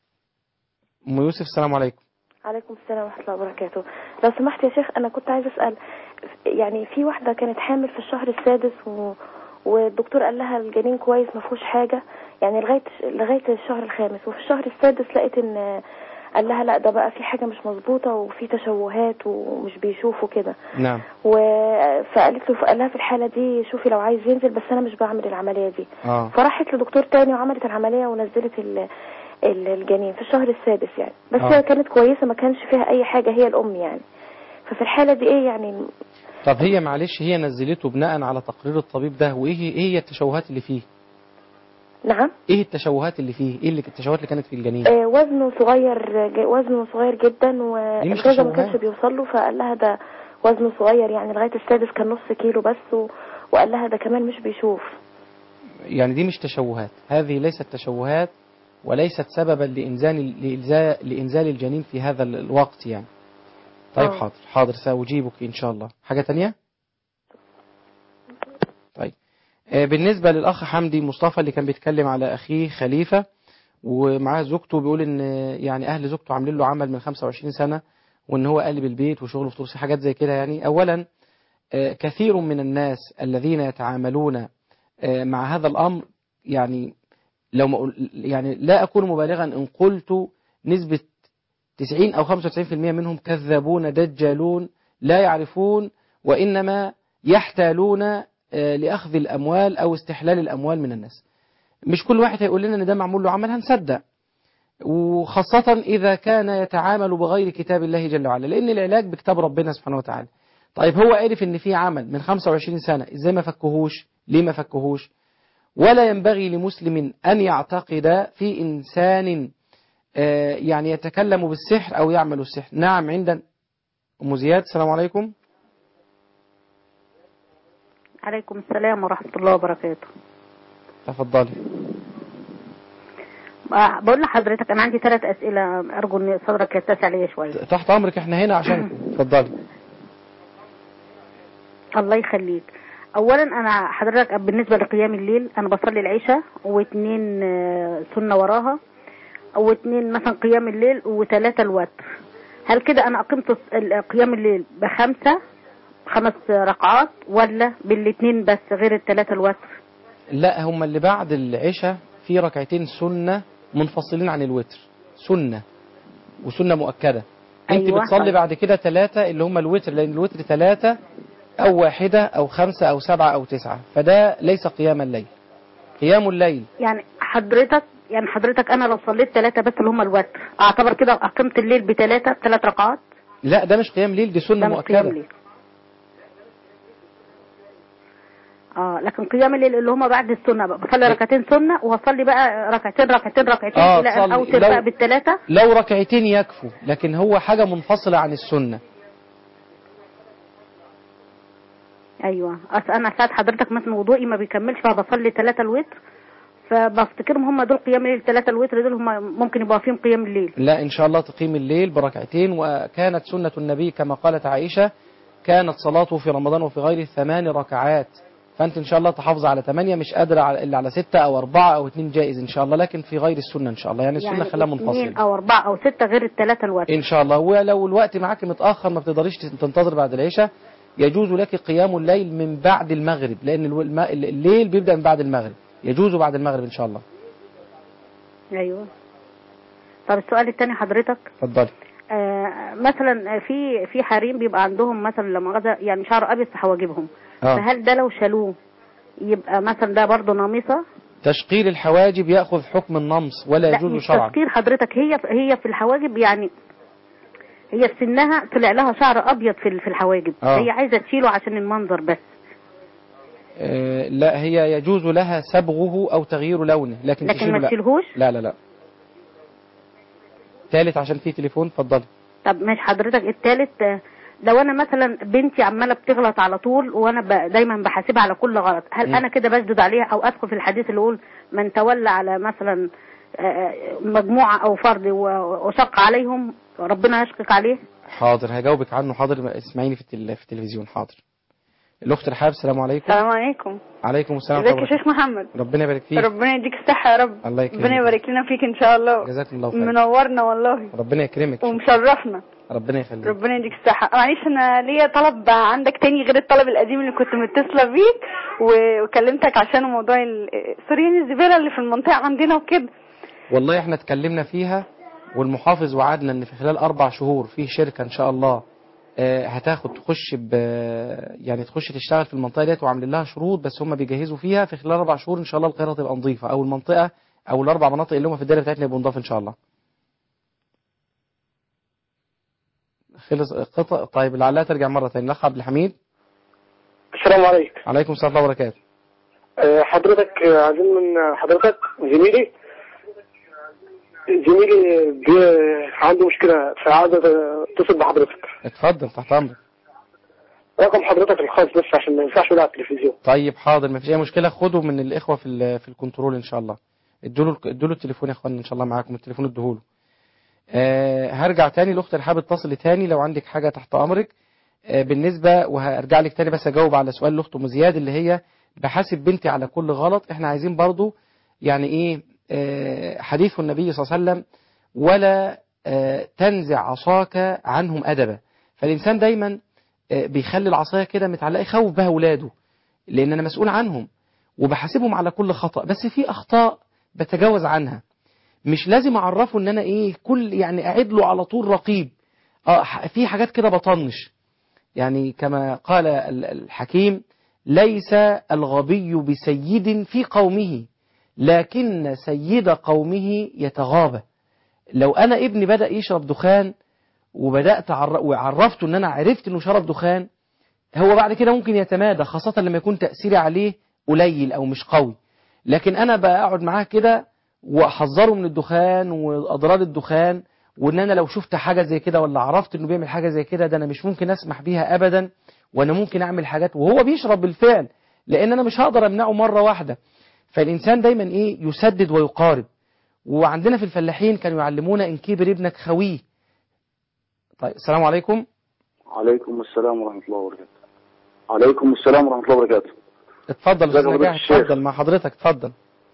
ام يوسف السلام عليكم. عليكم السلام ورحمة الله وبركاته لو سمحت يا شيخ أنا كنت عايزة أسأل يعني في واحدة كانت حامل في الشهر السادس و... والدكتور قال لها الجنين كويس ما فيهوش حاجة يعني لغاية لغاية الشهر الخامس وفي الشهر السادس لقيت إن قال لها لا ده بقى في حاجه مش مظبوطه وفي تشوهات ومش بيشوفوا كده نعم و... فقالت له قال لها في الحاله دي شوفي لو عايز ينزل بس انا مش بعمل العمليه دي اه فراحت لدكتور تاني وعملت العمليه ونزلت ال... ال- الجنين في الشهر السادس يعني بس آه. هي كانت كويسه ما كانش فيها اي حاجه هي الام يعني ففي الحاله دي ايه يعني طب هي معلش هي نزلته بناء على تقرير الطبيب ده وايه ايه هي التشوهات اللي فيه نعم ايه التشوهات اللي فيه ايه اللي التشوهات اللي كانت في الجنين آه، وزنه صغير ج- وزنه صغير جدا دي مش والغذاء ما تشوهات. كانش بيوصل له فقال لها ده وزنه صغير يعني لغايه السادس كان نص كيلو بس و... وقال لها ده كمان مش بيشوف يعني دي مش تشوهات هذه ليست تشوهات وليست سببا لإنزال لإنزال, لإنزال الجنين في هذا ال- الوقت يعني طيب آه. حاضر حاضر سأجيبك إن شاء الله حاجة تانية طيب آه، بالنسبة للأخ حمدي مصطفى اللي كان بيتكلم على أخيه خليفة ومعاه زوجته بيقول إن يعني أهل زوجته عاملين له عمل من 25 سنة وإن هو قلب البيت وشغله في ترسي حاجات زي كده يعني أولا آه، كثير من الناس الذين يتعاملون آه، مع هذا الأمر يعني لو ما أقول- يعني لا أكون مبالغا إن قلت نسبة 90 أو 95% منهم كذابون دجالون لا يعرفون وإنما يحتالون آه، لأخذ الأموال أو استحلال الأموال من الناس مش كل واحد هيقول لنا إن ده معمول له عمل هنصدق وخاصة إذا كان يتعامل بغير كتاب الله جل وعلا لأن العلاج بكتاب ربنا سبحانه وتعالى طيب هو عرف إن في عمل من 25 سنة إزاي ما فكهوش ليه ما فكهوش ولا ينبغي لمسلم أن يعتقد في إنسان آه، يعني يتكلم بالسحر أو يعمل السحر نعم عندنا أم زياد السلام عليكم عليكم السلام ورحمة الله وبركاته تفضلي آه، بقول لحضرتك أنا عندي ثلاث أسئلة أرجو إن صدرك يتسع ليا شوية تحت أمرك إحنا هنا عشان تفضلي الله يخليك أولا أنا حضرتك بالنسبة لقيام الليل أنا بصلي العشاء واثنين آه، سنة وراها واثنين مثلا قيام الليل وثلاثة الوتر هل كده أنا أقمت الص- ال- قيام الليل بخمسة خمس ركعات ولا بالاثنين بس غير الثلاثة الوتر لا هم اللي بعد العشاء في ركعتين سنة منفصلين عن الوتر سنة وسنة مؤكدة انت أيوة. بتصلي بعد كده ثلاثة اللي هم الوتر لأن الوتر ثلاثة أو واحدة أو خمسة أو سبعة أو تسعة فده ليس قيام الليل قيام الليل يعني حضرتك يعني حضرتك انا لو صليت ثلاثة بس اللي هم الوتر اعتبر كده اقمت الليل بثلاثة ثلاث ركعات لا ده مش قيام ليل دي سنة ده مش قيام مؤكدة الليل اه لكن قيام الليل اللي هم بعد السنة بقى بصلي ركعتين سنة وهصلي بقى ركعتين ركعتين ركعتين آه، الى ان تصلي. اوتر لو- بقى بالثلاثة لو ركعتين يكفوا لكن هو حاجة منفصلة عن السنة ايوه اصل انا ساعات حضرتك مثلا وضوئي ما بيكملش فبصلي ثلاثة الوتر فبفتكرهم هم دول قيام الليل ثلاثة الوتر دول هم ممكن يبقوا فيهم قيام الليل لا إن شاء الله تقيم الليل بركعتين وكانت سنة النبي كما قالت عائشة كانت صلاته في رمضان وفي غيره ثمان ركعات فأنت إن شاء الله تحافظ على ثمانية مش قادرة على إلا على ستة أو أربعة أو اتنين جائز إن شاء الله لكن في غير السنة إن شاء الله يعني السنة يعني خلاها اثنين منفصلة او اربعة او ستة غير الثلاثة الوتر إن شاء الله ولو الوقت معاك متأخر ما بتقدريش تنتظر بعد العشاء يجوز لك قيام الليل من بعد المغرب لأن الو- الم- الليل بيبدأ من بعد المغرب يجوز بعد المغرب إن شاء الله ايوه طب السؤال الثاني حضرتك اتفضلي آه مثلا في في حريم بيبقى عندهم مثلا لما غدا يعني شعر ابيض في حواجبهم آه. فهل ده لو شالوه يبقى مثلا ده برضه نامصه تشقير الحواجب يأخذ حكم النمص ولا لا يجوز مش شرعا تذكير حضرتك هي هي في الحواجب يعني هي في سنها طلع لها شعر ابيض في في الحواجب آه. هي عايزه تشيله عشان المنظر بس آه، لا هي يجوز لها صبغه أو تغيير لونه لكن, لكن تشيله ما لا. تشيلهوش لا لا لا ثالث عشان في تليفون اتفضلي طب مش حضرتك التالت آه، لو انا مثلا بنتي عماله بتغلط على طول وانا ب... دايما بحاسبها على كل غلط هل م. انا كده بشدد عليها او ادخل في الحديث اللي يقول من تولى على مثلا آه، مجموعه او فرد و- وشق عليهم ربنا يشقق عليه حاضر هجاوبك عنه حاضر اسمعيني في التل... في التلفزيون حاضر الأخت رحاب السلام عليكم السلام عليكم عليكم السلام ازيك يا ورحمة شيخ محمد الله. ربنا يبارك فيك ربنا يديك الصحة يا رب الله يكرمك. ربنا يبارك لنا فيك ان شاء الله جزاكم الله خير منورنا والله ربنا يكرمك ومشرفنا ربنا يخليك ربنا يديك الصحة معلش انا ليا طلب عندك تاني غير الطلب القديم اللي كنت متصلة بيك و- وكلمتك عشان موضوع ال- سوريين الزبالة اللي في المنطقة عندنا وكده والله احنا اتكلمنا فيها والمحافظ وعدنا ان في خلال اربع شهور في شركه ان شاء الله آه، هتاخد تخش ب يعني تخش تشتغل في المنطقه ديت وعاملين لها شروط بس هم بيجهزوا فيها في خلال اربع شهور ان شاء الله القاهره تبقى نظيفه او المنطقه او الاربع مناطق اللي هم في الدايره بتاعتنا يبقوا نضاف ان شاء الله. خلص قطع طيب لعلها ترجع مره ثانيه الاخ عبد الحميد السلام عليكم عليكم السلام ورحمه الله وبركاته. آه، حضرتك آه، عايزين من حضرتك زميلي زميلي بي- عنده مشكلة فعايز اتصل بحضرتك اتفضل تحت امرك. رقم حضرتك الخاص بس عشان ما ينفعش يقول على التلفزيون طيب حاضر ما فيش اي مشكله خدوا من الاخوه في ال- في الكنترول ان شاء الله ادوا له ادوا له التليفون يا اخوانا ان شاء الله معاكم التليفون ادوه له آه هرجع تاني لاخت رحاب اتصلي تاني لو عندك حاجه تحت امرك آه بالنسبه وهرجع لك تاني بس اجاوب على سؤال لاخت ام زياد اللي هي بحاسب بنتي على كل غلط احنا عايزين برضو يعني ايه آه حديث النبي صلى الله عليه وسلم ولا آه تنزع عصاك عنهم ادبا فالانسان دايما آه، بيخلي العصايه كده متعلقه يخوف بها اولاده لان انا مسؤول عنهم وبحاسبهم على كل خطا بس في اخطاء بتجاوز عنها مش لازم اعرفه ان انا ايه كل يعني قاعد له على طول رقيب اه ح- في حاجات كده بطنش يعني كما قال ال- الحكيم ليس الغبي بسيد في قومه لكن سيد قومه يتغابى لو انا ابني بدا يشرب دخان وبدات أعر- وعرفته ان انا عرفت انه شرب دخان هو بعد كده ممكن يتمادى خاصة لما يكون تأثيري عليه قليل أو مش قوي لكن أنا بقعد معاه كده وأحذره من الدخان وأضرار الدخان وإن أنا لو شفت حاجة زي كده ولا عرفت إنه بيعمل حاجة زي كده ده أنا مش ممكن أسمح بيها أبدا وأنا ممكن أعمل حاجات وهو بيشرب بالفعل لأن أنا مش هقدر أمنعه مرة واحدة فالإنسان دايما إيه يسدد ويقارب وعندنا في الفلاحين كانوا يعلمونا إن كبر ابنك خويه طيب السلام عليكم عليكم السلام ورحمة الله وبركاته عليكم السلام ورحمة الله وبركاته اتفضل ازيك أستاذ يا نجاح فضيلة الشيخ؟ اتفضل مع حضرتك اتفضل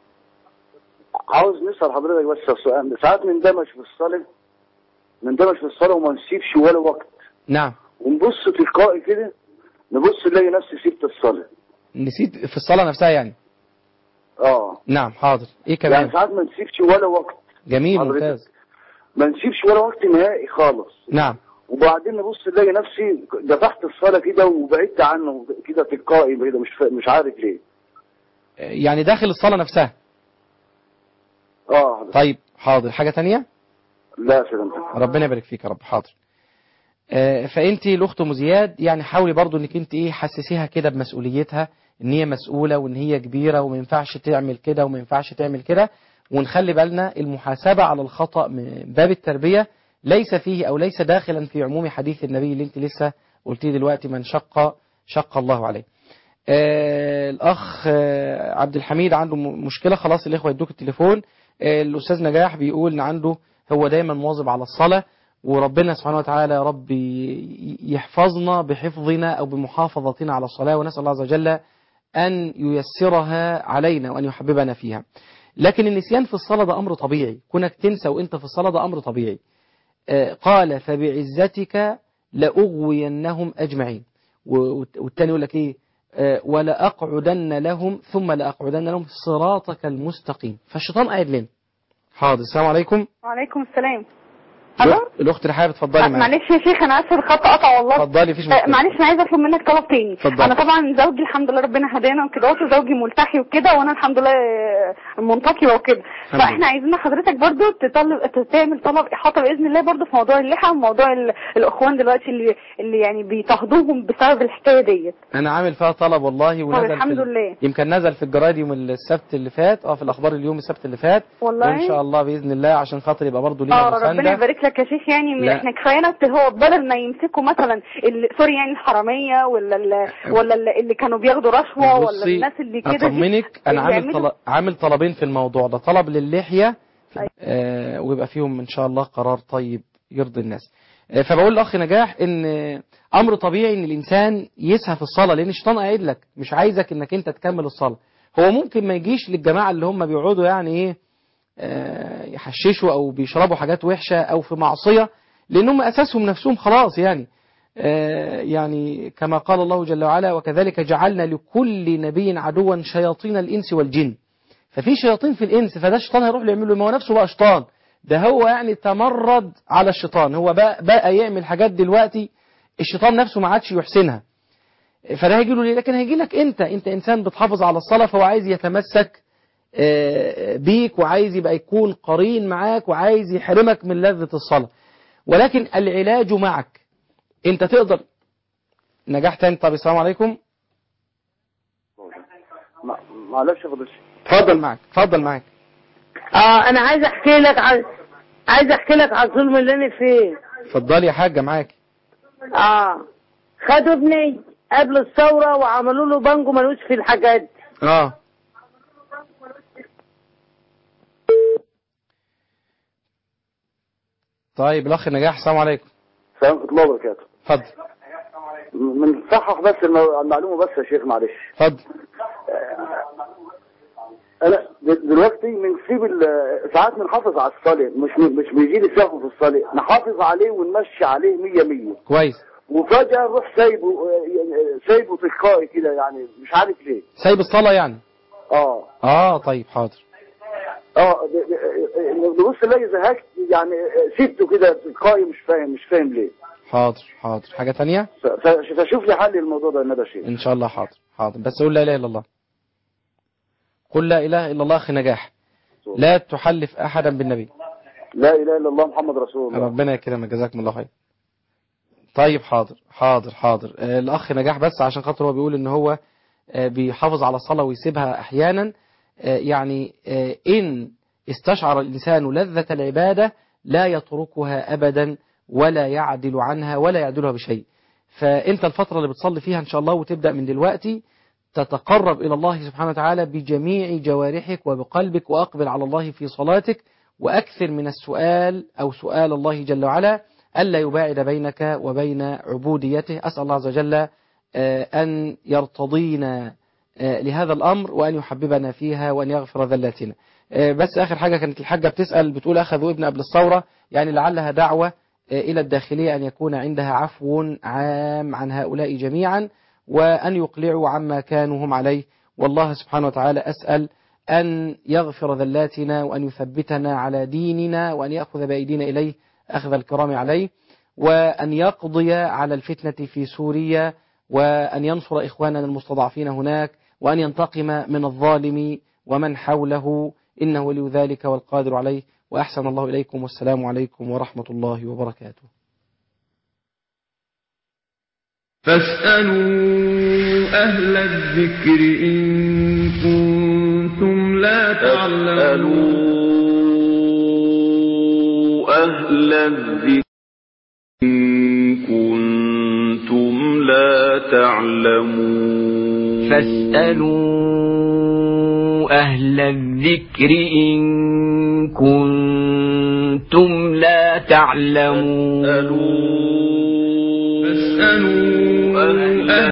عاوز نسأل حضرتك بس سؤال ساعات نندمج في الصلاة نندمج في الصلاة وما نسيبش ولا وقت نعم ونبص تلقائي كده نبص نلاقي نفسي سبت الصلاة نسيت في الصلاة نفسها يعني اه نعم حاضر ايه يعني كمان ساعات ما نسيبش ولا وقت جميل حضرتك. ممتاز ما نسيبش ولا وقت نهائي خالص نعم وبعدين نبص نلاقي نفسي دفعت الصلاة كده وبعدت عنه كده تلقائي كده مش فا- مش عارف ليه يعني داخل الصلاة نفسها اه طيب حاضر حاجة تانية لا سلامتك ربنا يبارك فيك يا رب حاضر آه، فانت الاخت ام زياد يعني حاولي برضو انك انت ايه حسسيها كده بمسؤوليتها ان هي مسؤوله وان هي كبيره وما ينفعش تعمل كده وما ينفعش تعمل كده ونخلي بالنا المحاسبه على الخطا من باب التربيه ليس فيه او ليس داخلا في عموم حديث النبي اللي انت لسه قلتيه دلوقتي من شق شق الله عليه. آه الاخ آه عبد الحميد عنده م- مشكله خلاص الاخوه يدوك التليفون آه الاستاذ نجاح بيقول ان عنده هو دايما مواظب على الصلاه وربنا سبحانه وتعالى يا رب ي- يحفظنا بحفظنا او بمحافظتنا على الصلاه ونسال الله عز وجل ان ييسرها علينا وان يحببنا فيها. لكن النسيان في الصلاه ده امر طبيعي، كونك تنسى وانت في الصلاه ده امر طبيعي. آه، قال فبعزتك لأغوينهم أجمعين و- والتاني يقول لك إيه آه، ولأقعدن لهم ثم لأقعدن لهم صراطك المستقيم فالشيطان قاعد لنا حاضر السلام عليكم وعليكم السلام الأخت- الأخت رحاب اتفضلي معايا معلش يا شيخ انا اسف الخط قطع والله اتفضلي مفيش آه، مشكلة معلش انا عايزه اطلب منك طلب تاني اتفضلي. انا طبعا زوجي الحمد لله ربنا هدانا وكده وزوجي ملتحي وكده وانا الحمد لله آه، منتقبه وكده الحمد فاحنا عايزين حضرتك برضو تطلب تعمل طلب احاطه باذن الله برضو في موضوع اللحى وموضوع ال- الاخوان دلوقتي اللي اللي يعني بيضطهدوهم بسبب الحكايه ديت أنا عامل فيها طلب والله ونزل طب الحمد في ال- لله. يمكن نزل في الجرايد يوم السبت اللي فات اه في الأخبار اليوم السبت اللي فات والله؟ وإن شاء الله بإذن الله عشان خاطر يبقى برضه لينا اه ربنا مساندة يبارك لك يا شيخ يعني لا. احنا كفاينا هو بدل ما يمسكوا مثلا ال- سوري يعني الحراميه ولا ال- ولا ال- اللي كانوا بياخدوا رشوه ولا بصي الناس اللي كده دي اطمنك انا عامل يعملوا- طلب عامل طلبين في الموضوع ده طلب للحيه آه ويبقى فيهم ان شاء الله قرار طيب يرضي الناس آه فبقول لاخ نجاح ان آه، امر طبيعي ان الانسان يسهى في الصلاه لان الشيطان قاعد لك مش عايزك انك انت تكمل الصلاه هو ممكن ما يجيش للجماعه اللي هم بيقعدوا يعني ايه آه، يحششوا او بيشربوا حاجات وحشه او في معصيه لان هم اساسهم نفسهم خلاص يعني آه، يعني كما قال الله جل وعلا وكذلك جعلنا لكل نبي عدوا شياطين الانس والجن ففي شياطين في الانس فده الشيطان هيروح له يعمل له ما هو نفسه بقى شيطان ده هو يعني تمرد على الشيطان هو بقى, بقى يعمل حاجات دلوقتي الشيطان نفسه ما عادش يحسنها فده هيجي له ليه لكن هيجي لك انت انت انسان بتحافظ على الصلاه فهو عايز يتمسك آه، بيك وعايز يبقى يكون قرين معاك وعايز يحرمك من لذة الصلاة ولكن العلاج معك انت تقدر نجاح تاني طب السلام عليكم ما- معلش يا فضيلة الشيخ. اتفضل معك اتفضل معك اه انا عايز احكي لك عن عايز احكي لك عن الظلم اللي انا فيه اتفضلي يا حاجة معاك اه خدوا ابني قبل الثورة وعملوا له بانجو ملوش في الحاجات دي. اه طيب الاخ نجاح السلام عليكم السلام ورحمة الله وبركاته اتفضل من صحح بس المو- المعلومة بس يا شيخ معلش اتفضل انا د- دلوقتي بنسيب ال- ساعات بنحافظ على الصلاة مش مش بيجي لي سهو في الصلاة نحافظ عليه ونمشي عليه مية مية كويس وفجأة نروح سايبه آه، سايبه تلقائي كده يعني مش عارف ليه سايب الصلاة يعني اه اه طيب حاضر اه د- د- ببص الاقي زهقت يعني آه، سبته كده تلقائي مش فاهم مش فاهم ليه حاضر حاضر حاجة تانية ف- ف- فشوف لي حل الموضوع ده يا ندى شيخ ان شاء الله حاضر حاضر بس قول لا اله الا الله قل لا اله الا الله اخي نجاح لا تحلف احدا بالنبي لا اله الا الله محمد رسول الله ربنا يكرمك جزاكم الله خير طيب حاضر حاضر حاضر آه، الاخ نجاح بس عشان خاطر هو بيقول ان هو آه، بيحافظ على الصلاة ويسيبها احيانا آه، يعني آه، ان استشعر الانسان لذة العبادة لا يتركها ابدا ولا يعدل عنها ولا يعدلها بشيء فانت الفترة اللي بتصلي فيها ان شاء الله وتبدأ من دلوقتي تتقرب إلى الله سبحانه وتعالى بجميع جوارحك وبقلبك وأقبل على الله في صلاتك وأكثر من السؤال أو سؤال الله جل وعلا ألا يباعد بينك وبين عبوديته أسأل الله عز وجل آه، أن يرتضينا آه، لهذا الأمر وأن يحببنا فيها وأن يغفر ذلاتنا آه، بس آخر حاجة كانت الحاجة بتسأل بتقول أخذوا ابن قبل الثورة يعني لعلها دعوة آه، إلى الداخلية أن يكون عندها عفو عام عن هؤلاء جميعا وأن يقلعوا عما كانوا هم عليه والله سبحانه وتعالى أسأل أن يغفر ذلاتنا وأن يثبتنا على ديننا وأن يأخذ بأيدينا إليه أخذ الكرام عليه وأن يقضي على الفتنة في سوريا وأن ينصر إخواننا المستضعفين هناك وأن ينتقم من الظالم ومن حوله إنه ولي ذلك والقادر عليه وأحسن الله إليكم والسلام عليكم ورحمة الله وبركاته فاسألوا أهل الذكر إن كنتم لا تعلمون أهل الذكر إن كنتم لا تعلمون فاسألوا أهل الذكر إن كنتم لا تعلمون فاسألوا أهل